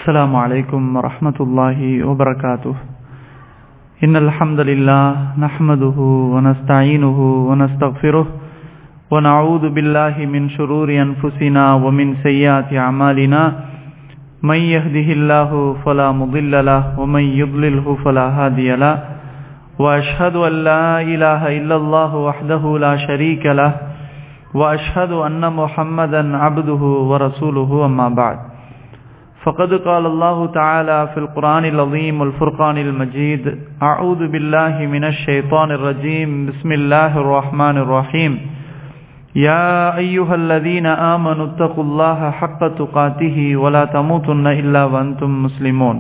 السلام عليكم ورحمة الله وبركاته إن الحمد لله نحمده ونستعينه ونستغفره ونعوذ بالله من شرور أنفسنا ومن سيئات أعمالنا من يهده الله فلا مضل له ومن يضلله فلا هادي له وأشهد أن لا إله إلا الله وحده لا شريك له وأشهد أن محمدا عبده ورسوله أما بعد فقد قال الله تعالى في القرآن العظيم والفرقان المجيد أعوذ بالله من الشيطان الرجيم بسم الله الرحمن الرحيم يا أيها الذين آمنوا اتقوا الله حق تقاته ولا تموتن إلا وأنتم مسلمون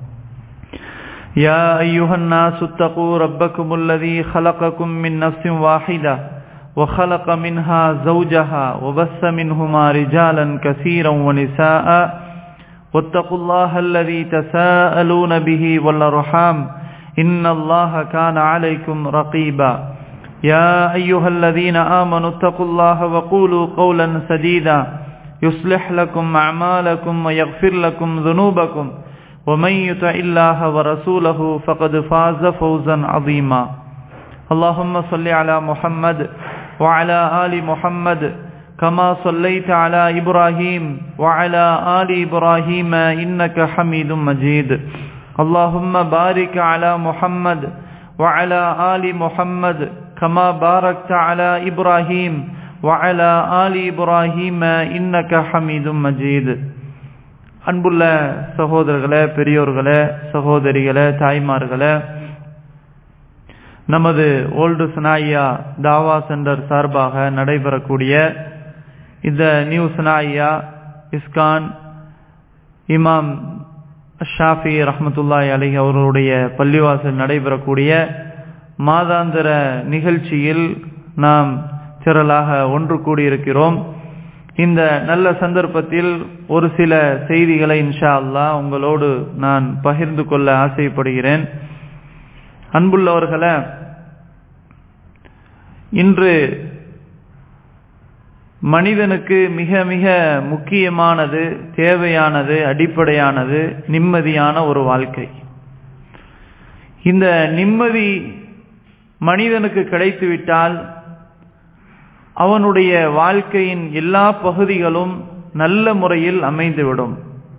يا أيها الناس اتقوا ربكم الذي خلقكم من نفس واحدة وخلق منها زوجها وبث منهما رجالا كثيرا ونساء واتقوا الله الذي تساءلون به والأرحام إن الله كان عليكم رقيبا يا أيها الذين آمنوا اتقوا الله وقولوا قولا سديدا يصلح لكم أعمالكم ويغفر لكم ذنوبكم ومن يطع الله ورسوله فقد فاز فوزا عظيما اللهم صل على محمد وعلى آل محمد كما صليت على إبراهيم وعلى آل إبراهيم إنك حميد مجيد اللهم بارك على محمد وعلى آل محمد كما باركت على إبراهيم وعلى آل إبراهيم إنك حميد مجيد அன்புள்ள சகோதரர்களே பெரியோர்களே சகோதரிகளே தாய்மார்களே நமது ஓல்டு சனாயா தாவா சென்டர் சார்பாக நடைபெறக்கூடிய இந்த நியூ சனாயா இஸ்கான் இமாம் ஷாஃபி ரஹமத்துல்லாய் அலி அவர்களுடைய பள்ளிவாசல் நடைபெறக்கூடிய மாதாந்திர நிகழ்ச்சியில் நாம் திரளாக ஒன்று கூடியிருக்கிறோம் இந்த நல்ல சந்தர்ப்பத்தில் ஒரு சில செய்திகளை இன்ஷா அல்லா உங்களோடு நான் பகிர்ந்து கொள்ள ஆசைப்படுகிறேன் அன்புள்ளவர்களே இன்று மனிதனுக்கு மிக மிக முக்கியமானது தேவையானது அடிப்படையானது நிம்மதியான ஒரு வாழ்க்கை இந்த நிம்மதி மனிதனுக்கு கிடைத்துவிட்டால் அவனுடைய வாழ்க்கையின் எல்லா பகுதிகளும் நல்ல முறையில் அமைந்துவிடும்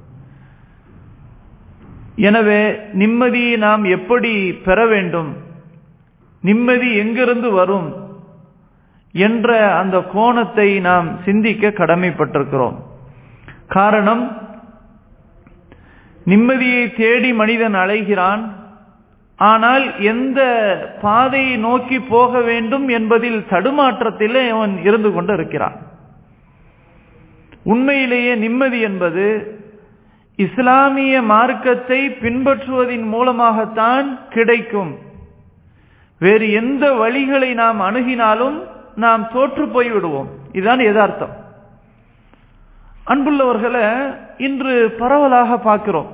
எனவே நிம்மதியை நாம் எப்படி பெற வேண்டும் நிம்மதி எங்கிருந்து வரும் என்ற அந்த கோணத்தை நாம் சிந்திக்க கடமைப்பட்டிருக்கிறோம் காரணம் நிம்மதியை தேடி மனிதன் அலைகிறான் ஆனால் எந்த பாதையை நோக்கி போக வேண்டும் என்பதில் தடுமாற்றத்திலே அவன் இருந்து கொண்டு இருக்கிறான் உண்மையிலேயே நிம்மதி என்பது இஸ்லாமிய மார்க்கத்தை பின்பற்றுவதன் மூலமாகத்தான் கிடைக்கும் வேறு எந்த வழிகளை நாம் அணுகினாலும் நாம் தோற்று போய்விடுவோம் இதுதான் யதார்த்தம் அன்புள்ளவர்களை இன்று பரவலாக பார்க்கிறோம்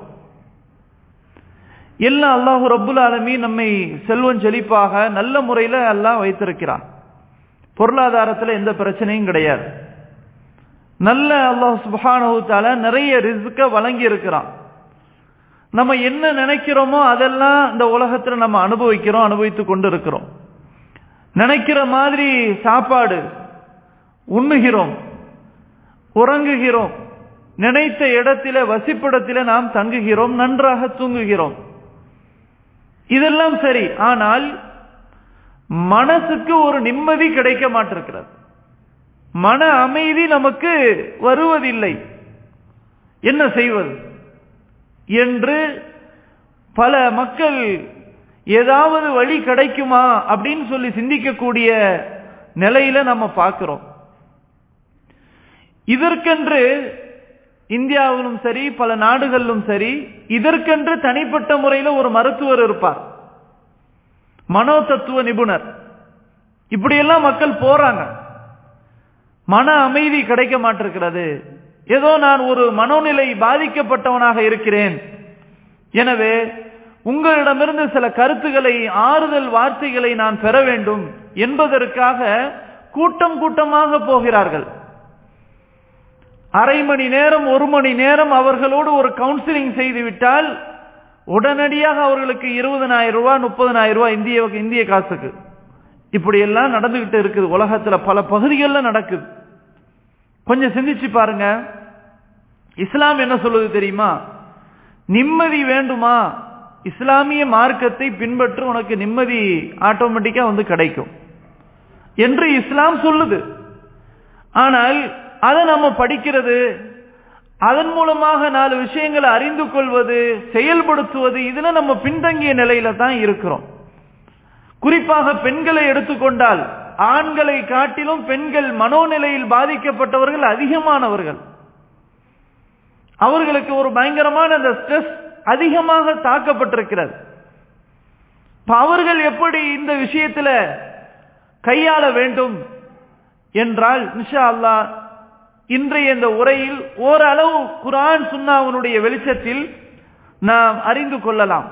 எல்லாம் அல்லாஹு ரப்புல் ஆலமி நம்மை செல்வம் செழிப்பாக நல்ல முறையில் எல்லாம் வைத்திருக்கிறான் பொருளாதாரத்தில் எந்த பிரச்சனையும் கிடையாது நல்ல அல்லாஹ் சுபானகுத்தால நிறைய ரிஸ்க வழங்கி இருக்கிறான் நம்ம என்ன நினைக்கிறோமோ அதெல்லாம் இந்த உலகத்துல நம்ம அனுபவிக்கிறோம் அனுபவித்துக் கொண்டு இருக்கிறோம் நினைக்கிற மாதிரி சாப்பாடு உண்ணுகிறோம் உறங்குகிறோம் நினைத்த இடத்தில வசிப்பிடத்தில நாம் தங்குகிறோம் நன்றாக தூங்குகிறோம் இதெல்லாம் சரி ஆனால் மனசுக்கு ஒரு நிம்மதி கிடைக்க மாட்டிருக்கிறது மன அமைதி நமக்கு வருவதில்லை என்ன செய்வது என்று பல மக்கள் ஏதாவது வழி கிடைக்குமா அப்படின்னு சொல்லி சிந்திக்கக்கூடிய நிலையில நம்ம பார்க்கிறோம் இதற்கென்று இந்தியாவிலும் சரி பல நாடுகளிலும் சரி இதற்கென்று தனிப்பட்ட முறையில் ஒரு மருத்துவர் இருப்பார் மனோ தத்துவ நிபுணர் இப்படியெல்லாம் மக்கள் போறாங்க மன அமைதி கிடைக்க மாட்டிருக்கிறது ஏதோ நான் ஒரு மனோநிலை பாதிக்கப்பட்டவனாக இருக்கிறேன் எனவே உங்களிடமிருந்து சில கருத்துக்களை ஆறுதல் வார்த்தைகளை நான் பெற வேண்டும் என்பதற்காக கூட்டம் கூட்டமாக போகிறார்கள் அரை மணி நேரம் ஒரு மணி நேரம் அவர்களோடு ஒரு கவுன்சிலிங் செய்து விட்டால் உடனடியாக அவர்களுக்கு இருபதனாயிரம் ரூபாய் முப்பதனாயிரம் ரூபாய் இந்திய இந்திய காசுக்கு இப்படி எல்லாம் நடந்துகிட்டு இருக்குது உலகத்துல பல பகுதிகளில் நடக்குது கொஞ்சம் சிந்திச்சு பாருங்க இஸ்லாம் என்ன சொல்லுது தெரியுமா நிம்மதி வேண்டுமா இஸ்லாமிய மார்க்கத்தை பின்பற்று உனக்கு நிம்மதி ஆட்டோமேட்டிக்கா வந்து கிடைக்கும் என்று இஸ்லாம் சொல்லுது ஆனால் அதை நம்ம படிக்கிறது அதன் மூலமாக நாலு விஷயங்களை அறிந்து கொள்வது செயல்படுத்துவது இதுல நம்ம பின்தங்கிய நிலையில தான் இருக்கிறோம் குறிப்பாக பெண்களை எடுத்துக்கொண்டால் ஆண்களை காட்டிலும் பெண்கள் மனோநிலையில் பாதிக்கப்பட்டவர்கள் அதிகமானவர்கள் அவர்களுக்கு ஒரு பயங்கரமான அந்த ஸ்ட்ரெஸ் அதிகமாக தாக்கப்பட்டிருக்கிறது அவர்கள் எப்படி இந்த விஷயத்துல கையாள வேண்டும் என்றால் நிஷா அல்லா இன்றைய இந்த உரையில் ஓரளவு குரான் சுன்னாவனுடைய வெளிச்சத்தில் நாம் அறிந்து கொள்ளலாம்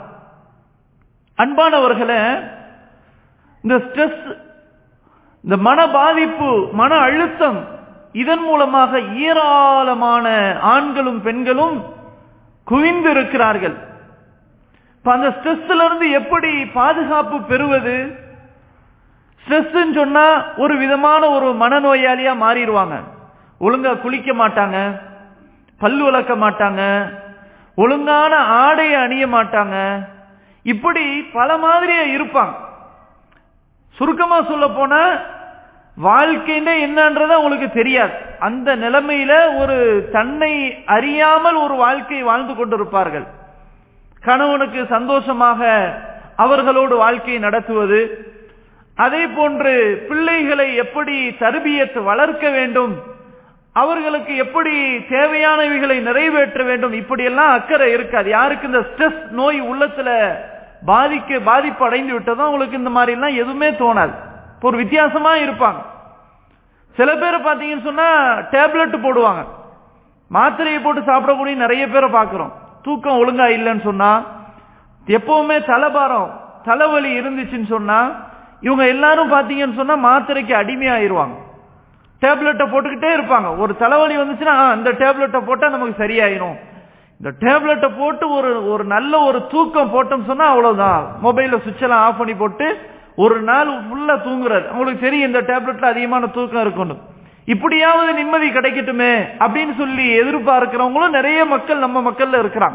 அன்பானவர்களே இந்த ஸ்ட்ரெஸ் இந்த மன பாதிப்பு மன அழுத்தம் இதன் மூலமாக ஏராளமான ஆண்களும் பெண்களும் குவிந்து இருக்கிறார்கள் அந்த ஸ்ட்ரெஸ்ல இருந்து எப்படி பாதுகாப்பு பெறுவது ஸ்ட்ரெஸ் சொன்னா ஒரு விதமான ஒரு மனநோயாளியா மாறிடுவாங்க ஒழுங்கா குளிக்க மாட்டாங்க பல்லு வளர்க்க மாட்டாங்க ஒழுங்கான ஆடையை அணிய மாட்டாங்க இப்படி பல மாதிரியா இருப்பாங்க சுருக்கமா சொல்ல போனா வாழ்க்கைன்னா என்னன்றத உங்களுக்கு தெரியாது அந்த நிலைமையில ஒரு தன்னை அறியாமல் ஒரு வாழ்க்கை வாழ்ந்து கொண்டிருப்பார்கள் கணவனுக்கு சந்தோஷமாக அவர்களோடு வாழ்க்கை நடத்துவது அதே போன்று பிள்ளைகளை எப்படி தருபியத்து வளர்க்க வேண்டும் அவர்களுக்கு எப்படி தேவையானவைகளை நிறைவேற்ற வேண்டும் இப்படியெல்லாம் அக்கறை இருக்காது யாருக்கு இந்த ஸ்ட்ரெஸ் நோய் உள்ளத்துல பாதிக்க பாதிப்பு அடைந்து விட்டதோ அவங்களுக்கு இந்த மாதிரி எல்லாம் எதுவுமே தோணாது ஒரு வித்தியாசமா இருப்பாங்க சில பேர் பாத்தீங்கன்னு சொன்னா டேப்லெட் போடுவாங்க மாத்திரையை போட்டு சாப்பிடக்கூடிய நிறைய பேரை பாக்குறோம் தூக்கம் ஒழுங்கா இல்லைன்னு சொன்னா எப்பவுமே தலைபாரம் தலைவலி இருந்துச்சுன்னு சொன்னா இவங்க எல்லாரும் பாத்தீங்கன்னு சொன்னா மாத்திரைக்கு அடிமையாயிருவாங்க டேப்லெட்டை போட்டுக்கிட்டே இருப்பாங்க ஒரு தலைவலி வந்துச்சுன்னா இந்த டேப்லெட்டை போட்டா நமக்கு சரியாயிரும் இந்த டேப்லெட்டை போட்டு ஒரு ஒரு நல்ல ஒரு தூக்கம் போட்டோம் சொன்னா அவ்வளவுதான் மொபைல்ல சுவிட்ச் எல்லாம் ஆஃப் பண்ணி போட்டு ஒரு நாள் ஃபுல்லா தூங்குறாரு அவங்களுக்கு தெரியும் இந்த டேப்லெட்ல அதிகமான தூக்கம் இருக்கணும் இப்படியாவது நிம்மதி கிடைக்கட்டுமே அப்படின்னு சொல்லி எதிர்பார்க்கிறவங்களும் நிறைய மக்கள் நம்ம மக்கள்ல இருக்கிறாங்க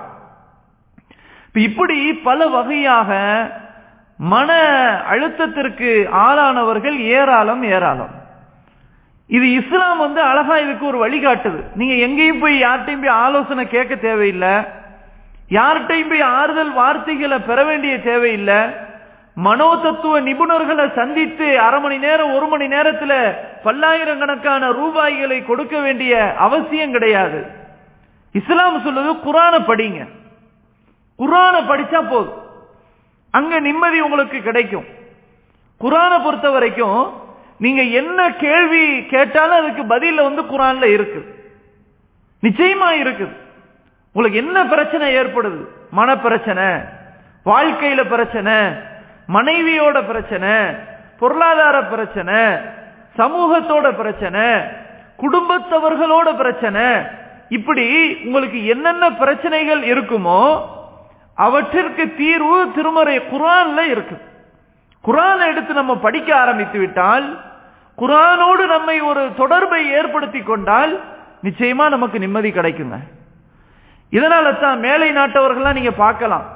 இப்படி பல வகையாக மன அழுத்தத்திற்கு ஆளானவர்கள் ஏராளம் ஏராளம் இது இஸ்லாம் வந்து அழகா இதுக்கு ஒரு வழிகாட்டுது நீங்க எங்கேயும் போய் யார்கிட்டையும் போய் ஆலோசனை கேட்க தேவையில்லை யார்கிட்டையும் போய் ஆறுதல் வார்த்தைகளை பெற வேண்டிய தேவையில்லை மனோ தத்துவ நிபுணர்களை சந்தித்து அரை மணி நேரம் ஒரு மணி நேரத்துல பல்லாயிரக்கணக்கான ரூபாய்களை கொடுக்க வேண்டிய அவசியம் கிடையாது இஸ்லாம் சொல்லுது குரான படிங்க குரான படிச்சா போதும் அங்க நிம்மதி உங்களுக்கு கிடைக்கும் குரான பொறுத்த வரைக்கும் நீங்க என்ன கேள்வி கேட்டாலும் அதுக்கு பதில வந்து குரான்ல இருக்கு நிச்சயமா இருக்குது உங்களுக்கு என்ன பிரச்சனை ஏற்படுது மன பிரச்சனை வாழ்க்கையில பிரச்சனை மனைவியோட பிரச்சனை பொருளாதார பிரச்சனை சமூகத்தோட பிரச்சனை குடும்பத்தவர்களோட பிரச்சனை இப்படி உங்களுக்கு என்னென்ன பிரச்சனைகள் இருக்குமோ அவற்றிற்கு தீர்வு திருமறை குரான்ல இருக்கு குரானை எடுத்து நம்ம படிக்க ஆரம்பித்து விட்டால் குரானோடு நம்மை ஒரு தொடர்பை ஏற்படுத்தி கொண்டால் நிச்சயமா நமக்கு நிம்மதி கிடைக்குங்க இதனால தான் மேலை நாட்டவர்கள்லாம் நீங்க பார்க்கலாம்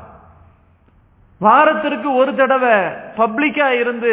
வாரத்திற்கு ஒரு தடவை பப்ளிக்கா இருந்து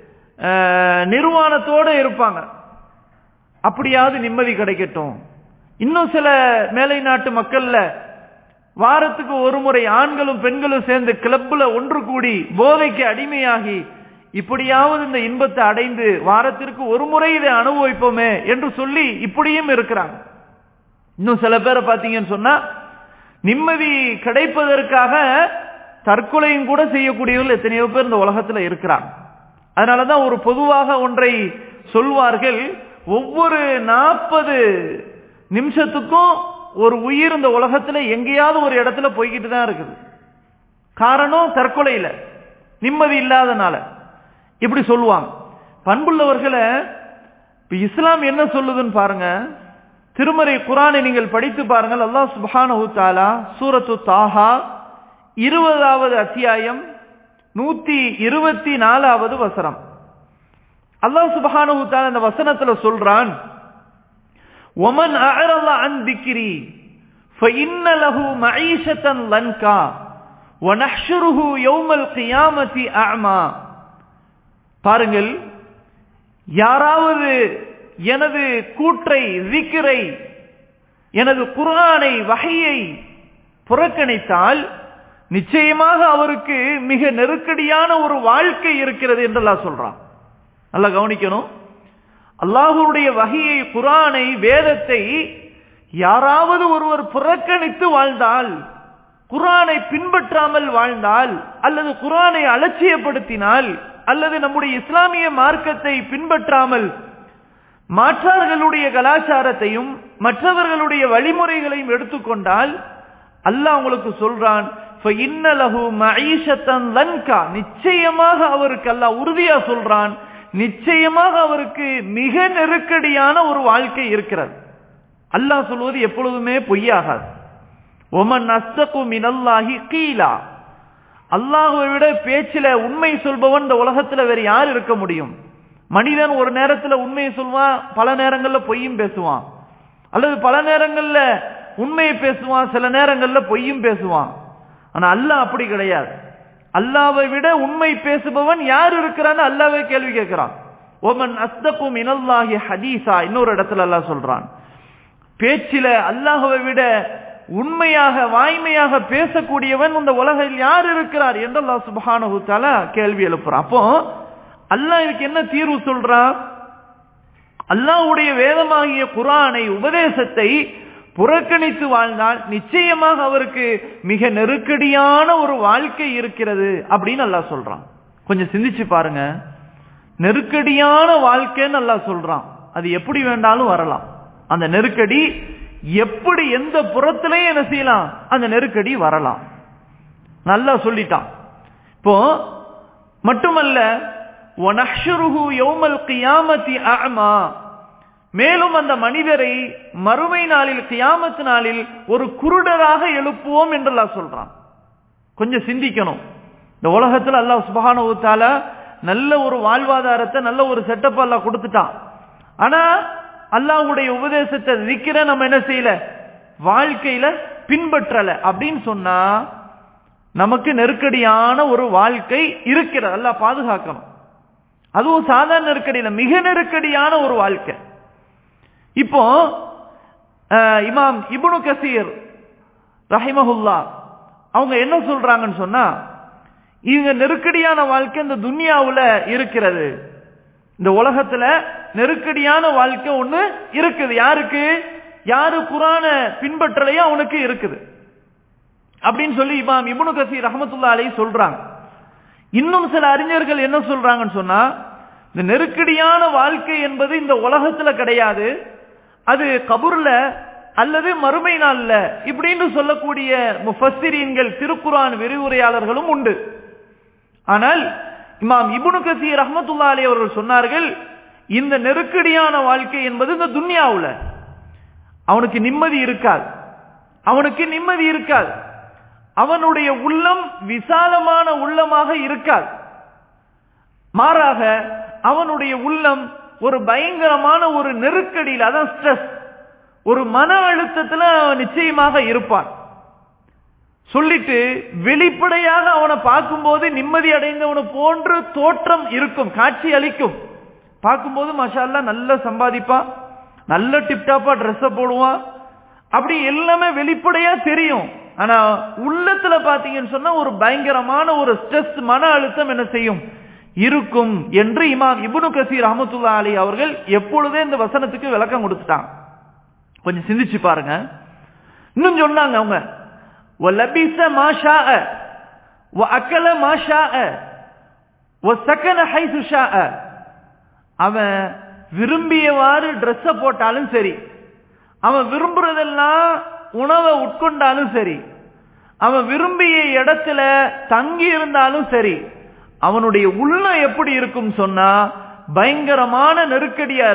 நிர்வாணத்தோட இருப்பாங்க அப்படியாவது நிம்மதி கிடைக்கட்டும் இன்னும் சில மேலை நாட்டு மக்கள்ல வாரத்துக்கு ஒரு முறை ஆண்களும் பெண்களும் சேர்ந்து கிளப்ல ஒன்று கூடி போதைக்கு அடிமையாகி இப்படியாவது இந்த இன்பத்தை அடைந்து வாரத்திற்கு ஒரு முறை இதை அனுபவிப்போமே என்று சொல்லி இப்படியும் இருக்கிறாங்க இன்னும் சில பேரை பார்த்தீங்கன்னு சொன்னா நிம்மதி கிடைப்பதற்காக தற்கொலையும் கூட செய்யக்கூடியவர்கள் எத்தனையோ பேர் இந்த உலகத்துல இருக்கிறாங்க அதனாலதான் ஒரு பொதுவாக ஒன்றை சொல்வார்கள் ஒவ்வொரு நாற்பது நிமிஷத்துக்கும் ஒரு உயிர் இந்த உலகத்துல எங்கேயாவது ஒரு இடத்துல போய்கிட்டு தான் இருக்குது காரணம் தற்கொலையில நிம்மதி இல்லாதனால இப்படி சொல்லுவாங்க பண்புள்ளவர்களை இப்ப இஸ்லாம் என்ன சொல்லுதுன்னு பாருங்க திருமறை குரானை நீங்கள் படித்து பாருங்கள் அல்லாஹ் சுப்ஹானஹு தஆலா சூரத்து தாஹா இருபதாவது அத்தியாயம் நூத்தி இருபத்தி நாலாவது வசனம் அல்லாஹ் சுப்ஹானஹு தஆலா இந்த வசனத்துல சொல்றான் ومن أعرض عن ذكري فإن له معيشة لنكا ونحشره يوم القيامة أعمى பாருங்கள் யாராவது எனது கூற்றை விக்கிரை எனது குரானை வகையை புறக்கணித்தால் நிச்சயமாக அவருக்கு மிக நெருக்கடியான ஒரு வாழ்க்கை இருக்கிறது என்று அல்லாஹ் சொல்றான் நல்லா கவனிக்கணும் அல்லாஹுடைய வகையை குரானை வேதத்தை யாராவது ஒருவர் புறக்கணித்து வாழ்ந்தால் குரானை பின்பற்றாமல் வாழ்ந்தால் அல்லது குரானை அலட்சியப்படுத்தினால் அல்லது நம்முடைய இஸ்லாமிய மார்க்கத்தை பின்பற்றாமல் மாற்றார்களுடைய கலாச்சாரத்தையும் மற்றவர்களுடைய வழிமுறைகளையும் எடுத்துக்கொண்டால் அல்லாஹ் உங்களுக்கு சொல்றான் நிச்சயமாக அவருக்கு அல்லாஹ் உறுதியா சொல்றான் நிச்சயமாக அவருக்கு மிக நெருக்கடியான ஒரு வாழ்க்கை இருக்கிறது அல்லாஹ் சொல்வது எப்பொழுதுமே பொய்யாகாது ஒமன் அஸ்தகு மினல்லாஹி கீலா அல்லாஹுவை விட பேச்சில உண்மை சொல்பவன் இந்த உலகத்துல வேற யார் இருக்க முடியும் மனிதன் ஒரு நேரத்துல உண்மையை சொல்வான் பல நேரங்கள்ல பொய்யும் பேசுவான் அல்லது பல நேரங்கள்ல உண்மையை பேசுவான் சில நேரங்கள்ல பொய்யும் பேசுவான் ஆனா அல்லாஹ் அப்படி கிடையாது அல்லாவை விட உண்மை பேசுபவன் யார் இருக்கிறான்னு அல்லாவே கேள்வி கேட்கிறான் ஓமன் அஸ்தகு மினல்லாஹி ஹதீஸா இன்னொரு இடத்துல அல்லாஹ் சொல்றான் பேச்சில அல்லாஹுவை விட உண்மையாக வாய்மையாக பேசக்கூடியவன் இந்த உலகில் யார் இருக்கிறார் என்று அல்லாஹ் சுபஹானஹு தஆலா கேள்வி எழுப்புறான் அப்போ அல்லாஹ் இதுக்கு என்ன தீர்வு சொல்றான் அல்லாஹ்வுடைய வேதமாகிய குரானை உபதேசத்தை புறக்கணித்து வாழ்ந்தால் நிச்சயமாக அவருக்கு மிக நெருக்கடியான ஒரு வாழ்க்கை இருக்கிறது அப்படின்னு அல்லாஹ் சொல்றான் கொஞ்சம் சிந்திச்சு பாருங்க நெருக்கடியான வாழ்க்கைன்னு அல்லாஹ் சொல்றான் அது எப்படி வேண்டாலும் வரலாம் அந்த நெருக்கடி எப்படி எந்த புறத்திலையும் என்ன செய்யலாம் அந்த நெருக்கடி வரலாம் நல்லா சொல்லிட்டான் இப்போ மட்டுமல்ல ஒனஹ்ஷுருஹு யௌமல் கியாமத்தி அஅமா மேலும் அந்த மனிதரை மறுமை நாளில் கியாமத்து நாளில் ஒரு குருடராக எழுப்புவோம் என்று அல்லாஹ் சொல்றான் கொஞ்சம் சிந்திக்கணும் இந்த உலகத்தில் அல்லாஹ் சுபஹானவுத்தால நல்ல ஒரு வாழ்வாதாரத்தை நல்ல ஒரு செட்டப் அல்லாஹ் கொடுத்துட்டான் ஆனா அல்லாஹுடைய உபதேசத்தை விக்கிற நம்ம என்ன செய்யல வாழ்க்கையில பின்பற்றல அப்படின்னு சொன்னா நமக்கு நெருக்கடியான ஒரு வாழ்க்கை இருக்கிறது அல்லாஹ் பாதுகாக்கணும் அதுவும் சாதாரண நெருக்கடியில மிக நெருக்கடியான ஒரு வாழ்க்கை இப்போ இமாம் இபுனு கசீர் ரஹிமஹுல்லா அவங்க என்ன சொல்றாங்கன்னு சொன்னா இவங்க நெருக்கடியான வாழ்க்கை இந்த துன்யாவுல இருக்கிறது இந்த உலகத்துல நெருக்கடியான வாழ்க்கை ஒண்ணு இருக்குது யாருக்கு யாரு குரான பின்பற்றலையோ அவனுக்கு இருக்குது அப்படின்னு சொல்லி இமாம் இபுனு கசீர் ரஹமத்துல்லா அலை சொல்றாங்க இன்னும் சில அறிஞர்கள் என்ன சொல்றாங்கன்னு சொன்னா இந்த நெருக்கடியான வாழ்க்கை என்பது இந்த உலகத்துல கிடையாது அது கபூர்ல அல்லது மறுமை நாள்ல இப்படின்னு சொல்லக்கூடிய முஃபஸ்ஸிரீன்கள் திருக்குரான் விரிவுரையாளர்களும் உண்டு ஆனால் இமாம் இபுனு கசீர் ரஹமத்துல்லா அலி அவர்கள் சொன்னார்கள் இந்த நெருக்கடியான வாழ்க்கை என்பது இந்த துன்யாவுல அவனுக்கு நிம்மதி இருக்காது அவனுக்கு நிம்மதி இருக்காது அவனுடைய உள்ளம் விசாலமான உள்ளமாக இருக்காது மாறாக அவனுடைய உள்ளம் ஒரு பயங்கரமான ஒரு நெருக்கடியில் அதான் ஸ்ட்ரெஸ் ஒரு மன அழுத்தத்துல அவன் நிச்சயமாக இருப்பான் சொல்லிட்டு வெளிப்படையாக அவனை பார்க்கும்போது நிம்மதி அடைந்தவனு போன்று தோற்றம் இருக்கும் காட்சி அளிக்கும் பார்க்கும்போது மஷால்லா நல்ல சம்பாதிப்பான் நல்ல டிப்டாப்பா ட்ரெஸ் போடுவான் அப்படி எல்லாமே வெளிப்படையா தெரியும் ஆனா உள்ளத்துல பாத்தீங்கன்னு சொன்னா ஒரு பயங்கரமான ஒரு ஸ்ட்ரெஸ் மன அழுத்தம் என்ன செய்யும் இருக்கும் என்று இமாம் இபுனு கசீர் அஹமத்துல்லா அலி அவர்கள் எப்பொழுதே இந்த வசனத்துக்கு விளக்கம் கொடுத்துட்டாங்க கொஞ்சம் சிந்திச்சு பாருங்க இன்னும் சொன்னாங்க அவங்க وَلَبِسَ مَا شَاءَ وَأَكَلَ مَا شَاءَ وَسَكَنَ حَيْثُ شَاءَ அவன் விரும்பியவாறு ட்ரெஸ்ஸ போட்டாலும் சரி அவன் விரும்புறதெல்லாம் உணவை உட்கொண்டாலும் சரி அவன் விரும்பிய இடத்துல தங்கி இருந்தாலும் சரி அவனுடைய உள்ளம் எப்படி இருக்கும் சொன்னா பயங்கரமான நெருக்கடியா இருக்கும்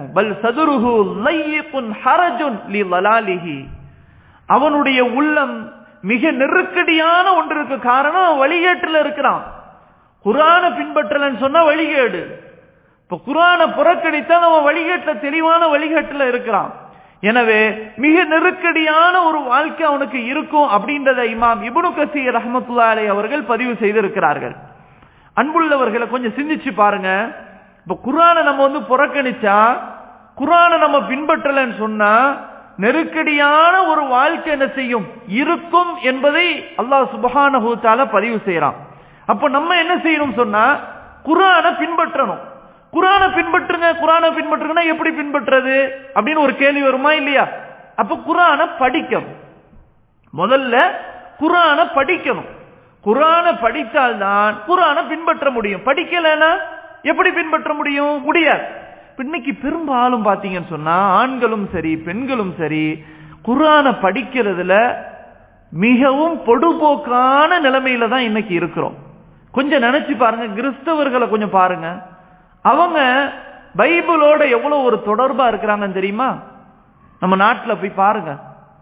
பல் சதுருஹு லையிகுன் ஹரஜுன் லி லலாலிஹி அவனுடைய உள்ளம் மிக நெருக்கடியான ஒன்றுக்கு காரணம் அவன் வழிகேட்டுல இருக்கிறான் குரான பின்பற்றலன்னு சொன்னா வழிகேடு இப்ப குரான புறக்கணித்தால் அவன் வழிகேட்டுல தெளிவான வழிகேட்டுல இருக்கிறான் எனவே மிக நெருக்கடியான ஒரு வாழ்க்கை அவனுக்கு இருக்கும் அப்படின்றத இமாம் இபுனு கசீர் ரஹமத்துல்லா அலை அவர்கள் பதிவு செய்திருக்கிறார்கள் அன்புள்ளவர்களை கொஞ்சம் சிந்திச்சு பாருங்க இப்ப குரானை நம்ம வந்து புறக்கணிச்சா குரானை நம்ம பின்பற்றலன்னு சொன்னா நெருக்கடியான ஒரு வாழ்க்கை என்ன செய்யும் இருக்கும் என்பதை அல்லாஹ் சுபஹானஹு தஆலா பதிவு செய்யறான் அப்ப நம்ம என்ன செய்யணும் சொன்னா குரானை பின்பற்றணும் குரானை பின்பற்றுங்க குரானை பின்பற்றுங்கன்னா எப்படி பின்பற்றுறது அப்படின்னு ஒரு கேள்வி வருமா இல்லையா அப்ப குரானை படிக்கணும் முதல்ல குரானை படிக்கணும் குரானை படித்தால்தான் குரானை பின்பற்ற முடியும் படிக்கலைன்னா எப்படி பின்பற்ற முடியும் முடியாது இன்னைக்கு பெரும்பாலும் பாத்தீங்கன்னு சொன்னா ஆண்களும் சரி பெண்களும் சரி குரானை படிக்கிறதுல மிகவும் பொடுபோக்கான நிலைமையில தான் இன்னைக்கு இருக்கிறோம் கொஞ்சம் நினைச்சு பாருங்க கிறிஸ்தவர்களை கொஞ்சம் பாருங்க அவங்க பைபிளோட எவ்வளவு ஒரு தொடர்பா இருக்கிறாங்கன்னு தெரியுமா நம்ம நாட்டுல போய் பாருங்க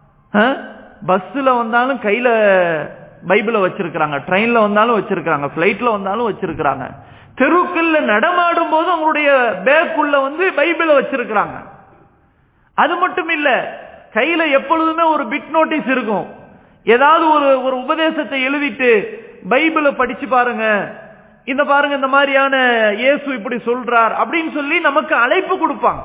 பஸ்ல வந்தாலும் கையில பைபிளை வச்சிருக்கிறாங்க ட்ரெயின்ல வந்தாலும் வச்சிருக்கிறாங்க பிளைட்ல வந்தாலும் வச்சிருக்கிறாங்க தெருக்கள்ல நடமாடும் போது அவங்களுடைய பேக்குள்ள வந்து பைபிளை வச்சிருக்கிறாங்க அது மட்டும் இல்ல கையில எப்பொழுதுமே ஒரு பிட் நோட்டீஸ் இருக்கும் ஏதாவது ஒரு ஒரு உபதேசத்தை எழுதிட்டு பைபிளை படிச்சு பாருங்க இந்த பாருங்க இந்த மாதிரியான இயேசு இப்படி சொல்றார் அப்படின்னு சொல்லி நமக்கு அழைப்பு கொடுப்பாங்க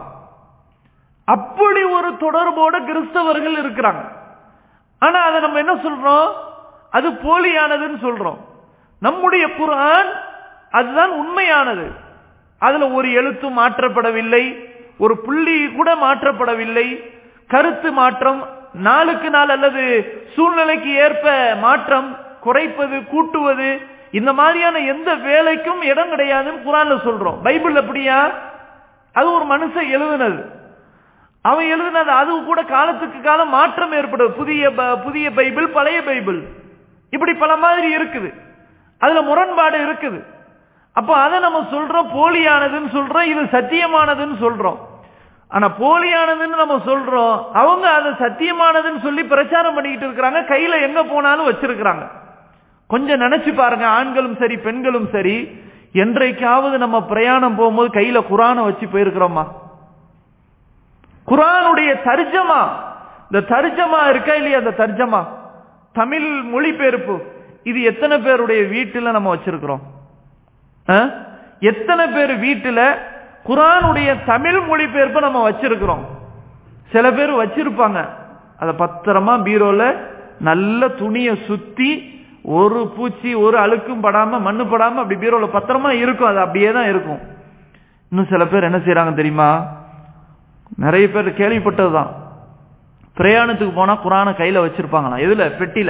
அப்படி ஒரு தொடர்போட கிறிஸ்தவர்கள் இருக்கிறாங்க ஆனா அதை நம்ம என்ன சொல்றோம் அது போலியானதுன்னு சொல்றோம் நம்முடைய குரான் அதுதான் உண்மையானது அதுல ஒரு எழுத்தும் மாற்றப்படவில்லை ஒரு புள்ளி கூட மாற்றப்படவில்லை கருத்து மாற்றம் நாளுக்கு நாள் அல்லது சூழ்நிலைக்கு ஏற்ப மாற்றம் குறைப்பது கூட்டுவது இந்த மாதிரியான எந்த வேலைக்கும் இடம் கிடையாதுன்னு குரான்ல சொல்றோம் பைபிள் அப்படியா அது ஒரு மனுஷன் எழுதுனது அவன் எழுதுனது அது கூட காலத்துக்கு காலம் மாற்றம் ஏற்படுது புதிய புதிய பைபிள் பழைய பைபிள் இப்படி பல மாதிரி இருக்குது அதுல முரண்பாடு இருக்குது அப்போ அதை நம்ம சொல்றோம் போலியானதுன்னு சொல்றோம் இது சத்தியமானதுன்னு சொல்றோம் ஆனா போலியானதுன்னு நம்ம சொல்றோம் அவங்க அதை சத்தியமானதுன்னு சொல்லி பிரச்சாரம் பண்ணிக்கிட்டு இருக்கிறாங்க கையில எங்க போனாலும் வச்சிருக்கிறாங்க கொஞ்சம் நினைச்சு பாருங்க ஆண்களும் சரி பெண்களும் சரி என்றைக்காவது நம்ம பிரயாணம் போகும்போது கையில குரானை வச்சு போயிருக்கிறோமா குரானுடைய தர்ஜமா இந்த தர்ஜமா இருக்கா இல்லையா அந்த தர்ஜமா தமிழ் மொழிபெயர்ப்பு இது எத்தனை பேருடைய வீட்டுல நம்ம வச்சிருக்கிறோம் எத்தனை பேர் வீட்டுல குரானுடைய தமிழ் மொழிபெயர்ப்பை நம்ம வச்சிருக்கிறோம் சில பேர் வச்சிருப்பாங்க அதை பத்திரமா பீரோல நல்ல துணியை சுத்தி ஒரு பூச்சி ஒரு அழுக்கும் படாம மண்ணு படாம அப்படி பீரோல பத்திரமா இருக்கும் அது அப்படியே தான் இருக்கும் இன்னும் சில பேர் என்ன செய்யறாங்க தெரியுமா நிறைய பேர் கேள்விப்பட்டதுதான் பிரயாணத்துக்கு போனா குரான கையில வச்சிருப்பாங்களாம் எதுல பெட்டில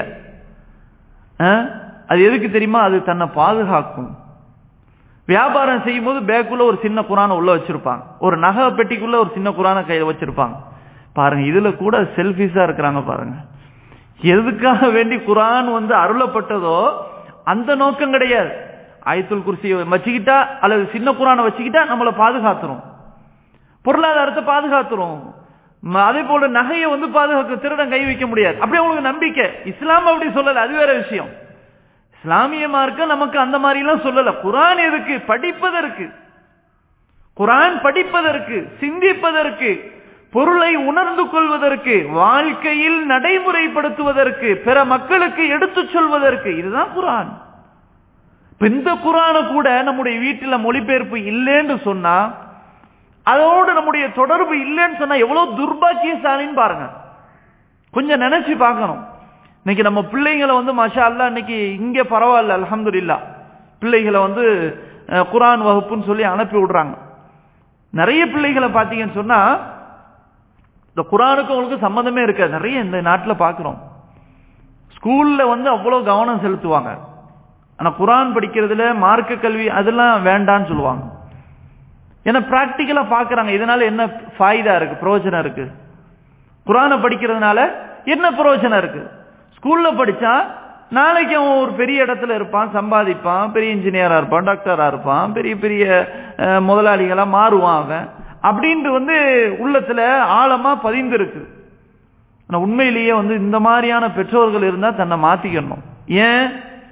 அது எதுக்கு தெரியுமா அது தன்னை பாதுகாக்கும் வியாபாரம் செய்யும் போது பேக்குள்ள ஒரு சின்ன குரான உள்ள வச்சிருப்பாங்க ஒரு நகை பெட்டிக்குள்ள ஒரு சின்ன குரான கையில வச்சிருப்பாங்க பாருங்க இதுல கூட செல்பிஸா இருக்கிறாங்க பாருங்க எதுக்காக வேண்டி குரான் வந்து அருளப்பட்டதோ அந்த நோக்கம் கிடையாது ஆயத்துல் குர்சியை வச்சுக்கிட்டா அல்லது சின்ன குரானை வச்சுக்கிட்டா நம்மளை பாதுகாத்துரும் பொருளாதாரத்தை பாதுகாத்துரும் அதே போல நகையை வந்து பாதுகாக்க திருடன் கை வைக்க முடியாது அப்படி உங்களுக்கு நம்பிக்கை இஸ்லாம் அப்படி சொல்லல அது வேற விஷயம் இஸ்லாமிய மார்க்கம் நமக்கு அந்த மாதிரி எல்லாம் சொல்லல குரான் எதுக்கு படிப்பதற்கு குரான் படிப்பதற்கு சிந்திப்பதற்கு பொருளை உணர்ந்து கொள்வதற்கு வாழ்க்கையில் நடைமுறைப்படுத்துவதற்கு பிற மக்களுக்கு எடுத்துச் சொல்வதற்கு இதுதான் குரான் இந்த குரான கூட நம்முடைய வீட்டில மொழிபெயர்ப்பு இல்லைன்னு சொன்னா அதோடு நம்முடைய தொடர்பு இல்லைன்னு சொன்னா எவ்வளவு துர்பாக்கியசாலின்னு பாருங்க கொஞ்சம் நினைச்சு பார்க்கணும் இன்னைக்கு நம்ம பிள்ளைங்களை வந்து மஷா அல்லா இன்னைக்கு இங்க பரவாயில்ல அலமது இல்லா பிள்ளைகளை வந்து குரான் வகுப்புன்னு சொல்லி அனுப்பி விடுறாங்க நிறைய பிள்ளைகளை பார்த்தீங்கன்னு சொன்னா இந்த குரானுக்கு உங்களுக்கு சம்மந்தமே இருக்காது நிறைய இந்த நாட்டில் பார்க்குறோம் ஸ்கூல்ல வந்து அவ்வளோ கவனம் செலுத்துவாங்க ஆனால் குரான் படிக்கிறதுல மார்க்க கல்வி அதெல்லாம் வேண்டான்னு சொல்லுவாங்க ஏன்னா பிராக்டிக்கலா பார்க்கறாங்க இதனால என்ன ஃபாய்தா இருக்கு பிரயோஜனம் இருக்கு குரானை படிக்கிறதுனால என்ன பிரயோஜனம் இருக்கு ஸ்கூல்ல படிச்சா நாளைக்கு அவன் ஒரு பெரிய இடத்துல இருப்பான் சம்பாதிப்பான் பெரிய இன்ஜினியரா இருப்பான் டாக்டரா இருப்பான் பெரிய பெரிய முதலாளிகளா மாறுவான் அவன் அப்படின்ட்டு வந்து உள்ளத்துல ஆழமா பதிந்திருக்கு ஆனா உண்மையிலேயே வந்து இந்த மாதிரியான பெற்றோர்கள் இருந்தா தன்னை மாத்திக்கணும் ஏன்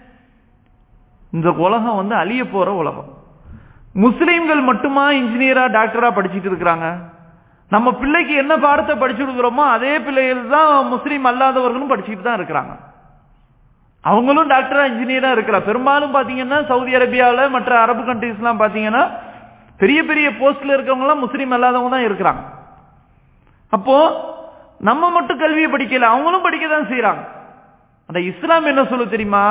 இந்த உலகம் வந்து அழிய போற உலகம் முஸ்லீம்கள் மட்டுமா இன்ஜினியரா டாக்டரா படிச்சுட்டு இருக்கிறாங்க நம்ம பிள்ளைக்கு என்ன பாடத்தை படிச்சு கொடுக்குறோமோ அதே பிள்ளைகள் தான் முஸ்லீம் அல்லாதவர்களும் படிச்சுட்டு தான் இருக்கிறாங்க அவங்களும் டாக்டரா இன்ஜினியரா இருக்கிறாங்க பெரும்பாலும் பாத்தீங்கன்னா சவுதி அரேபியால மற்ற அரபு கண்ட்ரீஸ் எல்லாம் பாத்தீங்கன்னா பெரிய பெரிய போஸ்ட்ல இருக்கவங்க எல்லாம் முஸ்லீம் அல்லாதவங்க தான் இருக்கிறாங்க அப்போ நம்ம மட்டும் கல்வியை படிக்கல அவங்களும் படிக்க தான் செய்யறாங்க அந்த இஸ்லாம் என்ன சொல்லு தெரியுமா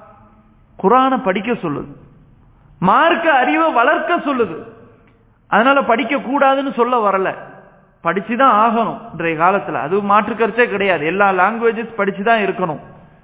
குரானை படிக்க சொல்லுது மார்க்க அறிவை வளர்க்க சொல்லுது அதனால படிக்க கூடாதுன்னு சொல்ல வரல படிச்சுதான் ஆகணும் இன்றைய காலத்துல அது மாற்று கருத்தே கிடையாது எல்லா லாங்குவேஜஸ் படிச்சுதான் இருக்கணும்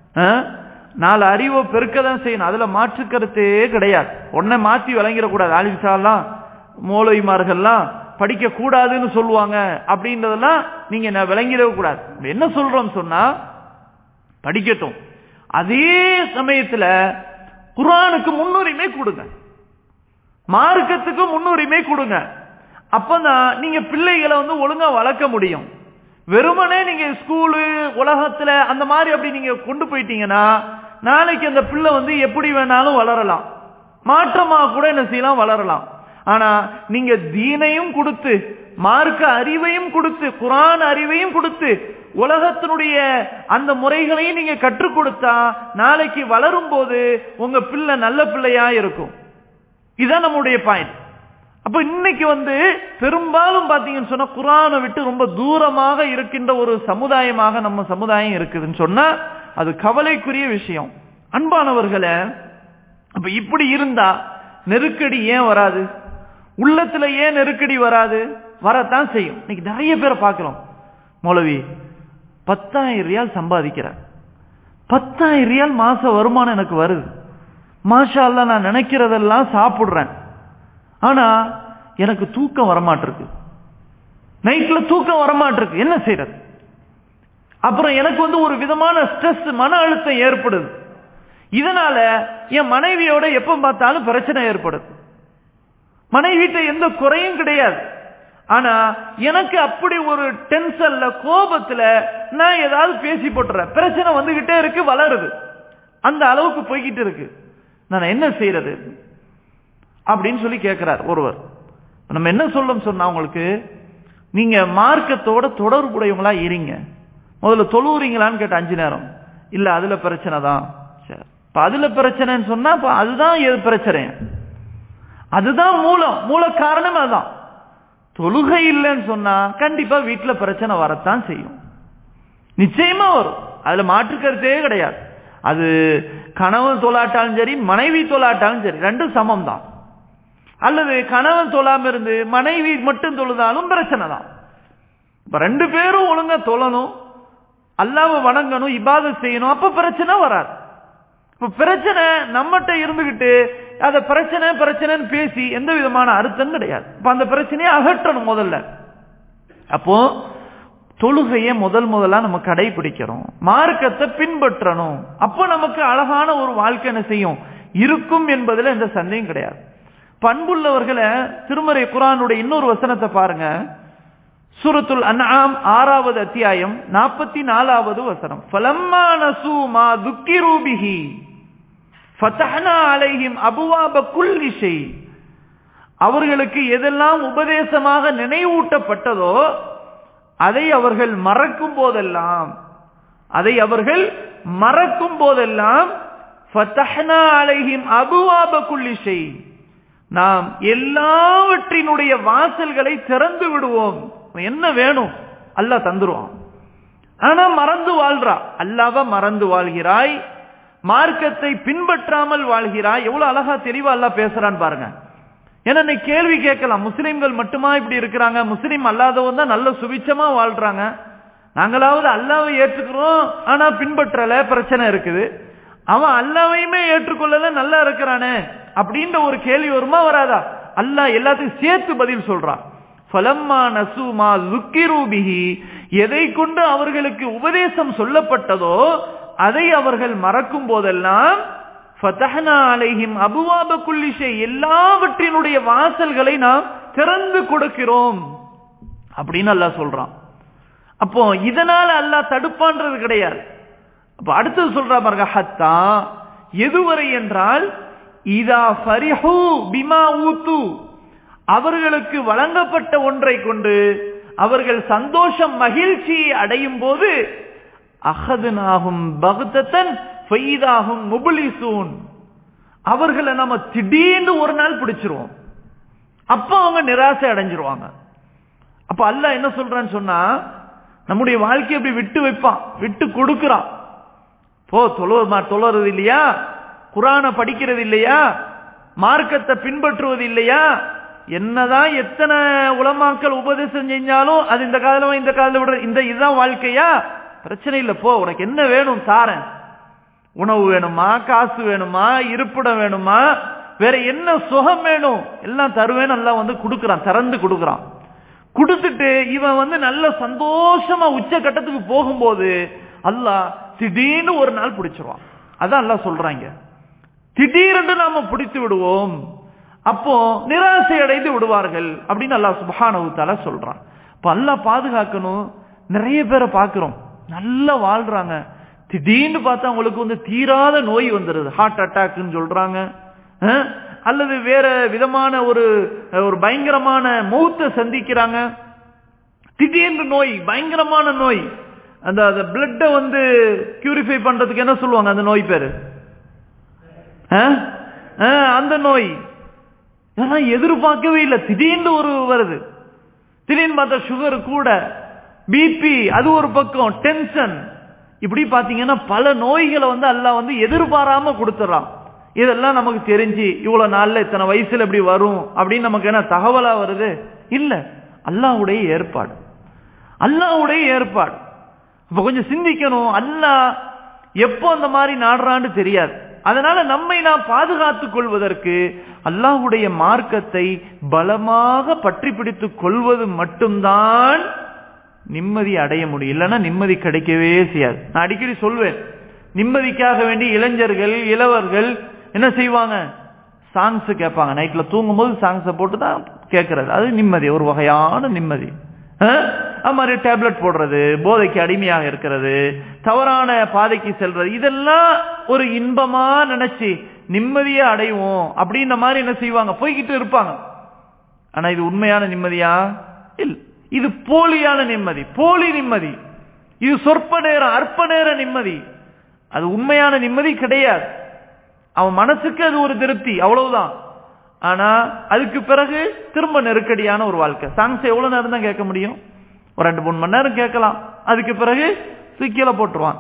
நாலு அறிவை பெருக்க தான் செய்யணும் அதுல மாற்று கருத்தே கிடையாது உடனே மாத்தி விளங்கிடக்கூடாது ஆலிசாலாம் மூலவிமார்கள்லாம் படிக்க கூடாதுன்னு சொல்லுவாங்க அப்படின்றதெல்லாம் நீங்க நான் விளங்கிடவே கூடாது என்ன சொல்றோம் சொன்னா படிக்கட்டும் அதே சமயத்துல குரானுக்கு முன்னுரிமை கொடுங்க மார்க்கத்துக்கு முன்னுரிமை கொடுங்க அப்பதான் நீங்க பிள்ளைகளை வந்து ஒழுங்கா வளர்க்க முடியும் வெறுமனே நீங்க ஸ்கூலு உலகத்துல அந்த மாதிரி அப்படி நீங்க கொண்டு போயிட்டீங்கன்னா நாளைக்கு அந்த பிள்ளை வந்து எப்படி வேணாலும் வளரலாம் மாற்றமா கூட என்ன செய்யலாம் வளரலாம் ஆனா நீங்க தீனையும் கொடுத்து மார்க்க அறிவையும் கொடுத்து குரான் அறிவையும் கொடுத்து உலகத்தினுடைய அந்த முறைகளையும் நீங்க கற்றுக் கொடுத்தா நாளைக்கு வளரும் போது உங்க பிள்ளை நல்ல பிள்ளையா இருக்கும் இதுதான் நம்முடைய பாயிண்ட் அப்ப இன்னைக்கு வந்து பெரும்பாலும் பாத்தீங்கன்னு சொன்னா குரானை விட்டு ரொம்ப தூரமாக இருக்கின்ற ஒரு சமுதாயமாக நம்ம சமுதாயம் இருக்குதுன்னு சொன்னா அது கவலைக்குரிய விஷயம் அன்பானவர்களை அப்ப இப்படி இருந்தா நெருக்கடி ஏன் வராது உள்ளத்துல ஏன் நெருக்கடி வராது வரத்தான் செய்யும் இன்னைக்கு நிறைய பேரை பார்க்கிறோம் மௌலவி பத்தாயிரம் ரியால் சம்பாதிக்கிறேன் பத்தாயிரம் ரியால் மாச வருமானம் எனக்கு வருது மாஷா அல்லா நான் நினைக்கிறதெல்லாம் சாப்பிடுறேன் ஆனா எனக்கு தூக்கம் வரமாட்டிருக்கு நைட்ல தூக்கம் வரமாட்டிருக்கு என்ன செய்யறது அப்புறம் எனக்கு வந்து ஒரு விதமான ஸ்ட்ரெஸ் மன அழுத்தம் ஏற்படுது இதனால என் மனைவியோட எப்ப பார்த்தாலும் பிரச்சனை ஏற்படுது மனைவிட்ட எந்த குறையும் கிடையாது ஆனா எனக்கு அப்படி ஒரு டென்ஷன்ல கோபத்துல நான் ஏதாவது பேசி போட்டுறேன் பிரச்சனை வந்துகிட்டே இருக்கு வளருது அந்த அளவுக்கு போய்கிட்டு இருக்கு நான் என்ன செய்யறது அப்படின்னு சொல்லி கேட்கிறார் ஒருவர் நம்ம என்ன சொல்லும் சொன்னா உங்களுக்கு நீங்க மார்க்கத்தோட தொடர்புடையவங்களா இருங்க முதல்ல தொழுவுறீங்களான்னு கேட்ட அஞ்சு நேரம் இல்ல அதுல பிரச்சனை தான் சரி இப்ப அதுல பிரச்சனைன்னு சொன்னா இப்ப அதுதான் எது பிரச்சனை அதுதான் மூலம் மூல காரணம் அதுதான் தொழுகை இல்லைன்னு சொன்னா கண்டிப்பா வீட்டுல பிரச்சனை வரத்தான் செய்யும் நிச்சயமா வரும் அதுல மாற்று கருத்தே கிடையாது அது கணவன் தொலாட்டாலும் சரி மனைவி தொலாட்டாலும் சரி ரெண்டும் சமம் தான் அல்லது கணவன் தொழாம இருந்து மனைவி மட்டும் தொழுதாலும் பிரச்சனை தான் இப்ப ரெண்டு பேரும் ஒழுங்கா தொழணும் அல்லாம வணங்கணும் இபாத செய்யணும் அப்ப பிரச்சனை வராது இப்ப பிரச்சனை நம்மகிட்ட இருந்துகிட்டு அத பிரச்சனை பிரச்சனைன்னு பேசி எந்த விதமான அர்த்தம் கிடையாது இப்ப அந்த பிரச்சனையை அகற்றணும் முதல்ல அப்போ தொழுகையை முதல் முதலா நம்ம கடைபிடிக்கிறோம் மார்க்கத்தை பின்பற்றணும் அப்போ நமக்கு அழகான ஒரு வாழ்க்கை என்ன செய்யும் இருக்கும் என்பதுல எந்த சந்தேகம் கிடையாது பண்புள்ளவர்களை திருமறை குரானுடைய இன்னொரு வசனத்தை பாருங்க சூரத்துல் அன்ஆம் ஆறாவது அத்தியாயம் நாற்பத்தி நாலாவது வசனம் ஃபலம்மா நசூமா துக்கிரூபிஹி ஃபதஹ்னா அலைஹிம் அபுவாப குல்லி ஷை அவர்களுக்கு எதெல்லாம் உபதேசமாக நினைவூட்டப்பட்டதோ அதை அவர்கள் மறக்கும் போதெல்லாம் அதை அவர்கள் மறக்கும் போதெல்லாம் ஃபதஹ்னா அலைஹிம் அபுவாப குல்லி ஷை நாம் எல்லாவற்றினுடைய வாசல்களை திறந்து விடுவோம் என்ன வேணும் அல்லாஹ் தந்துருவான் ஆனா மறந்து வாழ்றா அல்லாவ மறந்து வாழ்கிறாய் மார்க்கத்தை பின்பற்றாமல் வாழ்கிறாய் எவ்வளவு அழகா தெளிவா அல்லா பேசுறான்னு பாருங்க ஏன்னா நீ கேள்வி கேட்கலாம் முஸ்லிம்கள் மட்டுமா இப்படி இருக்கிறாங்க முஸ்லீம் அல்லாதவங்க தான் நல்ல சுபிச்சமா வாழ்றாங்க நாங்களாவது அல்லாவை ஏற்றுக்கிறோம் ஆனா பின்பற்றல பிரச்சனை இருக்குது அவன் அல்லாவையுமே ஏற்றுக்கொள்ளல நல்லா இருக்கிறானே அப்படின்ற ஒரு கேள்வி வருமா வராதா அல்லாஹ் எல்லாத்தையும் சேர்த்து பதில் சொல்றான் ஃபலம்மா நசுமா லுக்கிரூபிஹி எதை கொண்டு அவர்களுக்கு உபதேசம் சொல்லப்பட்டதோ அதை அவர்கள் மறக்கும் போதெல்லாம் ஃபதஹ்னா அலைஹிம் அபுவாப குல்லி ஷை எல்லாவற்றினுடைய வாசல்களை நாம் திறந்து கொடுக்கிறோம் அப்படின்னு அல்லாஹ் சொல்றான் அப்போ இதனால அல்லாஹ் தடுப்பான்றது கிடையாது அப்ப அடுத்தது சொல்றா பாருங்க ஹத்தா எதுவரை என்றால் இதா ஃபரிஹு பிமா ஊத்து அவர்களுக்கு வழங்கப்பட்ட ஒன்றை கொண்டு அவர்கள் சந்தோஷம் மகிழ்ச்சியை அடையும் போது அகதுனாகும் பகுத்தத்தன் ஃபெய்தாகும் முபுலிசூன் அவர்களை நம்ம திடீர்னு ஒரு நாள் பிடிச்சிருவோம் அப்ப அவங்க நிராசை அடைஞ்சிருவாங்க அப்ப அல்லாஹ் என்ன சொல்றான்னு சொன்னா நம்முடைய வாழ்க்கையை அப்படி விட்டு வைப்பான் விட்டு கொடுக்கிறான் போ தொழுவ தொழுறது இல்லையா குரான படிக்கிறது இல்லையா மார்க்கத்தை பின்பற்றுவது இல்லையா என்னதான் எத்தனை உலமாக்கள் உபதேசம் செஞ்சாலும் அது இந்த காதல இந்த காதல விடுற இந்த இதுதான் வாழ்க்கையா பிரச்சனை இல்ல போ உனக்கு என்ன வேணும் தாரேன் உணவு வேணுமா காசு வேணுமா இருப்பிடம் வேணுமா வேற என்ன சுகம் வேணும் எல்லாம் தருவேன் நல்லா வந்து கொடுக்கறான் திறந்து கொடுக்கறான் கொடுத்துட்டு இவன் வந்து நல்ல சந்தோஷமா உச்ச கட்டத்துக்கு போகும்போது அல்லாஹ் திடீர்னு ஒரு நாள் பிடிச்சிருவான் அதான் அல்லாஹ் சொல்றாங்க திடீரென்று நாம பிடித்து விடுவோம் அப்போ நிராசை அடைந்து விடுவார்கள் அப்படின்னு அல்லாஹ் சுபஹானஹு தஆலா சொல்றான் இப்ப அல்லாஹ் பாதுகாக்கணும் நிறைய பேரை பார்க்கிறோம் நல்லா வாழ்றாங்க திடீர்னு பார்த்தா அவங்களுக்கு வந்து தீராத நோய் வந்துருது ஹார்ட் அட்டாக்னு சொல்றாங்க அஹ், அல்லது வேற விதமான ஒரு ஒரு பயங்கரமான மௌத்தை சந்திக்கிறாங்க திடீர்னு நோய் பயங்கரமான நோய் அந்த அந்த பிளட்டை வந்து பியூரிஃபை பண்றதுக்கு என்ன சொல்லுவாங்க அந்த நோய் பேரு அஹ்? அஹ், அந்த நோய் இதெல்லாம் எதிர்பார்க்கவே இல்லை திடீர்னு ஒரு வருது திடீர்னு பார்த்தா சுகர் கூட பிபி அது ஒரு பக்கம் டென்ஷன் இப்படி பாத்தீங்கன்னா பல நோய்களை வந்து அல்லாஹ் வந்து எதிர்பாராம கொடுத்துறான் இதெல்லாம் நமக்கு தெரிஞ்சு இவ்வளவு நாள்ல இத்தனை வயசுல இப்படி வரும் அப்படின்னு நமக்கு என்ன தகவலா வருது இல்ல அல்லாஹ்வுடைய ஏற்பாடு அல்லாஹ்வுடைய ஏற்பாடு இப்ப கொஞ்சம் சிந்திக்கணும் அல்லாஹ் எப்போ அந்த மாதிரி நாடுறான்னு தெரியாது அதனால நம்மை நாம் பாதுகாத்துக் கொள்வதற்கு அல்லாஹ்வுடைய மார்க்கத்தை பலமாக பற்றி பிடித்துக் கொள்வது மட்டும்தான் நிம்மதி அடைய முடியும் இல்லைன்னா நிம்மதி கிடைக்கவே செய்யாது நான் அடிக்கடி சொல்வேன் நிம்மதிக்காக வேண்டி இளைஞர்கள் இளவர்கள் என்ன செய்வாங்க சாங்ஸ் கேட்பாங்க நைட்ல தூங்கும்போது சாங்ஸை போட்டு தான் கேட்கறது அது நிம்மதி ஒரு வகையான நிம்மதி அஹ்? அது மாதிரி டேப்லெட் போடுறது போதைக்கு அடிமையாக இருக்கிறது தவறான பாதைக்கு செல்றது இதெல்லாம் ஒரு இன்பமா நினைச்சு நிம்மதியை அடைவோம் அப்படின்ற மாதிரி என்ன செய்வாங்க போய்கிட்டு இருப்பாங்க ஆனா இது உண்மையான நிம்மதியா இல்ல இது போலியான நிம்மதி போலி நிம்மதி இது சொற்ப நேரம் அற்ப நேர நிம்மதி அது உண்மையான நிம்மதி கிடையாது அவன் மனசுக்கு அது ஒரு திருப்தி அவ்வளவுதான் ஆனா அதுக்கு பிறகு திரும்ப நெருக்கடியான ஒரு வாழ்க்கை சாங்ஸ் எவ்வளவு நேரம் தான் கேட்க முடியும் ஒரு ரெண்டு மூணு மணி நேரம் கேட்கலாம் அதுக்கு பிறகு கீழே போட்டுருவான்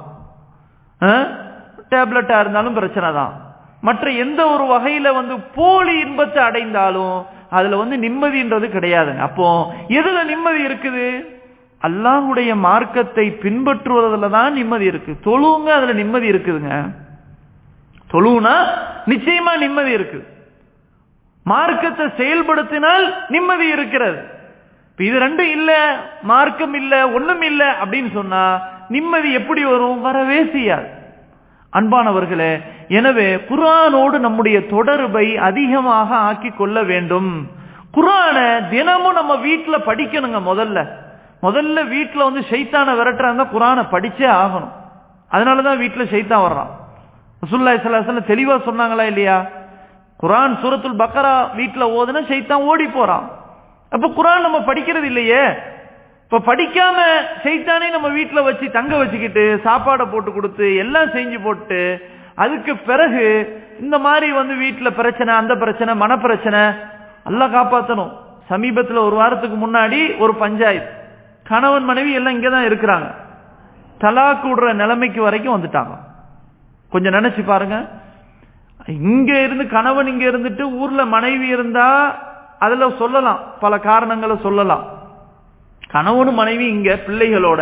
டேப்லெட்டா இருந்தாலும் பிரச்சனை தான் மற்ற எந்த ஒரு வகையில வந்து போலி இன்பத்தை அடைந்தாலும் அதுல வந்து நிம்மதின்றது கிடையாதுங்க அப்போ எதுல நிம்மதி இருக்குது அல்லாஹ்வுடைய மார்க்கத்தை பின்பற்றுவதில் தான் நிம்மதி இருக்கு தொழுவுங்க அதுல நிம்மதி இருக்குதுங்க தொழுவுனா நிச்சயமா நிம்மதி இருக்கு மார்க்கத்தை செயல்படுத்தினால் நிம்மதி இருக்கிறது இப்ப இது ரெண்டும் இல்ல மார்க்கம் இல்ல ஒண்ணும் இல்ல அப்படின்னு சொன்னா நிம்மதி எப்படி வரும் வரவே செய்யாது அன்பானவர்களே எனவே குர்ஆனோடு நம்முடைய தொடர்பை அதிகமாக ஆக்கி கொள்ள வேண்டும் குர்ஆன தினமும் நம்ம வீட்டுல படிக்கணுங்க முதல்ல முதல்ல வீட்டுல வந்து ஷைத்தான விரட்டுறாங்க குர்ஆனை படிச்சே ஆகணும் அதனாலதான் வீட்டுல ஷைத்தான் வர்றான் ரசூலுல்லாஹி ஸல்லல்லாஹு அலைஹி வஸல்லம் தெளிவா சொன்னாங்களா இல்லையா குர்ஆன் சூரத்துல் பக்கரா வீட்டுல ஓதுனா ஷைத்தான் ஓடி போறான் அப்ப குர்ஆன் நம்ம படிக்கிறது இல்லையே இப்ப படிக்காம சைத்தானே நம்ம வீட்டுல வச்சு தங்க வச்சுக்கிட்டு சாப்பாடை போட்டு கொடுத்து எல்லாம் செஞ்சு போட்டு அதுக்கு பிறகு இந்த மாதிரி வந்து வீட்டுல பிரச்சனை அந்த பிரச்சனை மனப்பிரச்சனை எல்லாம் காப்பாத்தணும் சமீபத்துல ஒரு வாரத்துக்கு முன்னாடி ஒரு பஞ்சாயத்து கணவன் மனைவி எல்லாம் இங்கதான் இருக்கிறாங்க தலாக்கு விடுற நிலைமைக்கு வரைக்கும் வந்துட்டாங்க கொஞ்சம் நினைச்சு பாருங்க இங்க இருந்து கணவன் இங்க இருந்துட்டு ஊர்ல மனைவி இருந்தா அதுல சொல்லலாம் பல காரணங்களை சொல்லலாம் கணவனும் மனைவி இங்க பிள்ளைகளோட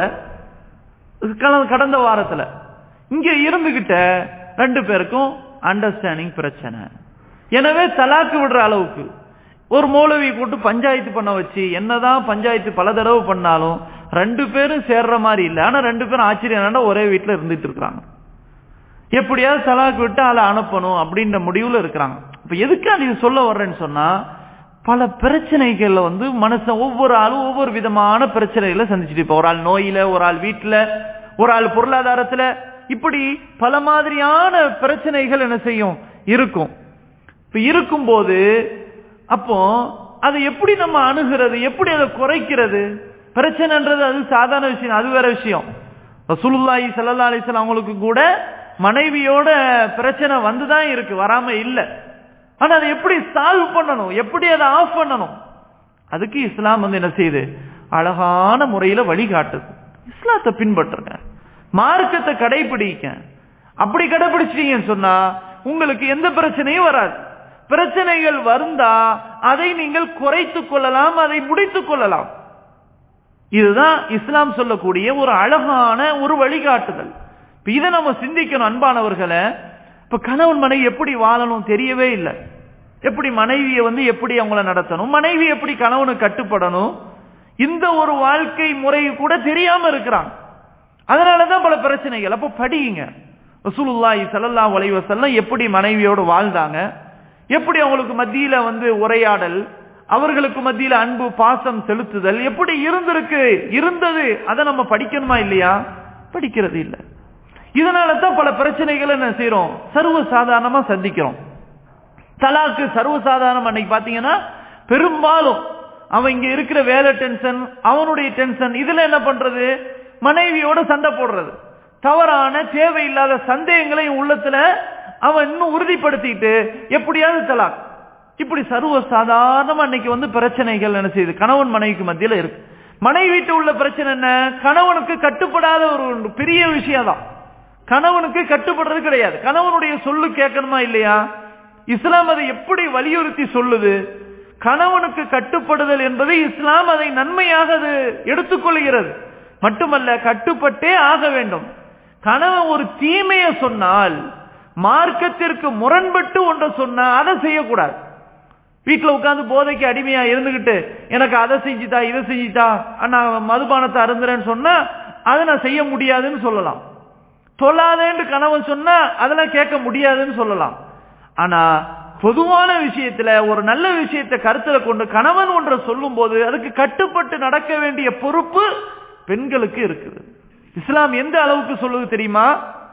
கல- கடந்த வாரத்துல இங்க இருந்துகிட்ட ரெண்டு பேருக்கும் அண்டர்ஸ்டாண்டிங் பிரச்சனை எனவே தலாக்கு விடுற அளவுக்கு ஒரு மௌலவி போட்டு பஞ்சாயத்து பண்ண வச்சு என்னதான் பஞ்சாயத்து பல தடவை பண்ணாலும் ரெண்டு பேரும் சேர்ற மாதிரி இல்ல ஆனா ரெண்டு பேரும் ஆச்சரியம் என்னன்னா ஒரே வீட்டுல இருந்துட்டு இருக்காங்க எப்படியாவது தலாக் விட்டு ஆளை அனுப்பணும் அப்படின்ற முடிவுல இருக்கிறாங்க இப்ப எதுக்காக இது சொல்ல வர்றேன்னு சொன்னா பல பிரச்சனைகள்ல வந்து மனுஷன் ஒவ்வொரு ஆளும் ஒவ்வொரு விதமான பிரச்சனைகளை சந்திச்சுட்டு இருப்பா ஒரு ஆள் நோயில ஒரு ஆள் வீட்டுல ஒரு ஆள் பொருளாதாரத்துல இப்படி பல மாதிரியான பிரச்சனைகள் என்ன செய்யும் இருக்கும் இப்ப இருக்கும்போது அப்போ அதை எப்படி நம்ம அணுகிறது எப்படி அதை குறைக்கிறது பிரச்சனைன்றது அது சாதாரண விஷயம் அது வேற விஷயம் ரசூலுல்லாஹி ஸல்லல்லாஹு அலைஹி வஸல்லம் அவங்களுக்கு கூட மனைவியோட பிரச்சனை வந்துதான் இருக்கு வராம இல்ல ஆனா அதை எப்படி சால்வ் பண்ணணும் எப்படி அதை ஆஃப் பண்ணணும் அதுக்கு இஸ்லாம் வந்து என்ன செய்யுது அழகான முறையில வழிகாட்டுது இஸ்லாத்தை பின்பற்றுங்க மார்க்கத்தை கடைபிடிக்க அப்படி கடைபிடிச்சிட்டீங்கன்னு சொன்னா உங்களுக்கு எந்த பிரச்சனையும் வராது பிரச்சனைகள் வருந்தா அதை நீங்கள் குறைத்துக் கொள்ளலாம் அதை முடித்துக் கொள்ளலாம் இதுதான் இஸ்லாம் சொல்லக்கூடிய ஒரு அழகான ஒரு வழிகாட்டுதல் இப்ப இதை நம்ம சிந்திக்கணும் அன்பானவர்களை இப்ப கணவன் மனைவி எப்படி வாழணும் தெரியவே இல்லை எப்படி மனைவியை வந்து எப்படி அவங்கள நடத்தணும் மனைவி எப்படி கணவனுக்கு கட்டுப்படணும் இந்த ஒரு வாழ்க்கை முறை கூட தெரியாம இருக்கிறான் அதனாலதான் பல பிரச்சனைகள் அப்ப படியுங்க ரசூலுல்லாஹி ஸல்லல்லாஹு அலைஹி வஸல்லம் எப்படி மனைவியோடு வாழ்ந்தாங்க எப்படி அவங்களுக்கு மத்தியில வந்து உரையாடல் அவர்களுக்கு மத்தியில அன்பு பாசம் செலுத்துதல் எப்படி இருந்திருக்கு இருந்தது அதை நம்ம படிக்கணுமா இல்லையா படிக்கிறது இல்ல இதனால தான் பல பிரச்சனைகளை என்ன செய்யறோம் சர்வ சாதாரணமா சந்திக்கிறோம் தலாக்கு சர்வ சாதாரணம் அன்னைக்கு பாத்தீங்கன்னா பெரும்பாலும் அவன் இங்க இருக்கிற வேலை டென்ஷன் அவனுடைய டென்ஷன் இதுல என்ன பண்றது மனைவியோட சண்டை போடுறது தவறான தேவையில்லாத சந்தேகங்களை உள்ளத்துல அவன் இன்னும் உறுதிப்படுத்திட்டு எப்படியாவது தலாக் இப்படி சர்வ சாதாரணமா அன்னைக்கு வந்து பிரச்சனைகள் என்ன செய்யுது கணவன் மனைவிக்கு மத்தியில இருக்கு மனைவி வீட்டு உள்ள பிரச்சனை என்ன கணவனுக்கு கட்டுப்படாத ஒரு பெரிய விஷயம் தான் கணவனுக்கு கட்டுப்படுறது கிடையாது கணவனுடைய சொல்லு கேட்கணுமா இல்லையா இஸ்லாம் அதை எப்படி வலியுறுத்தி சொல்லுது கணவனுக்கு கட்டுப்படுதல் என்பது இஸ்லாம் அதை நன்மையாக அது எடுத்துக்கொள்கிறது மட்டுமல்ல கட்டுப்பட்டே ஆக வேண்டும் கணவன் ஒரு தீமையை சொன்னால் மார்க்கத்திற்கு முரண்பட்டு ஒன்றை சொன்னா அதை செய்யக்கூடாது வீட்டுல உட்கார்ந்து போதைக்கு அடிமையா இருந்துகிட்டு எனக்கு அதை செஞ்சுட்டா இதை செஞ்சுட்டா நான் மதுபானத்தை அருந்துறேன்னு சொன்னா அதை நான் செய்ய முடியாதுன்னு சொல்லலாம் தொல்லாதேன்னு கணவன் சொன்னா அதெல்லாம் கேட்க முடியாதுன்னு சொல்லலாம் ஆனா பொதுவான விஷயத்துல ஒரு நல்ல விஷயத்தை கருத்துல கொண்டு கணவன் ஒன்றை சொல்லும் போது அதுக்கு கட்டுப்பட்டு நடக்க வேண்டிய பொறுப்பு பெண்களுக்கு இருக்குது இஸ்லாம் எந்த அளவுக்கு சொல்லுது தெரியுமா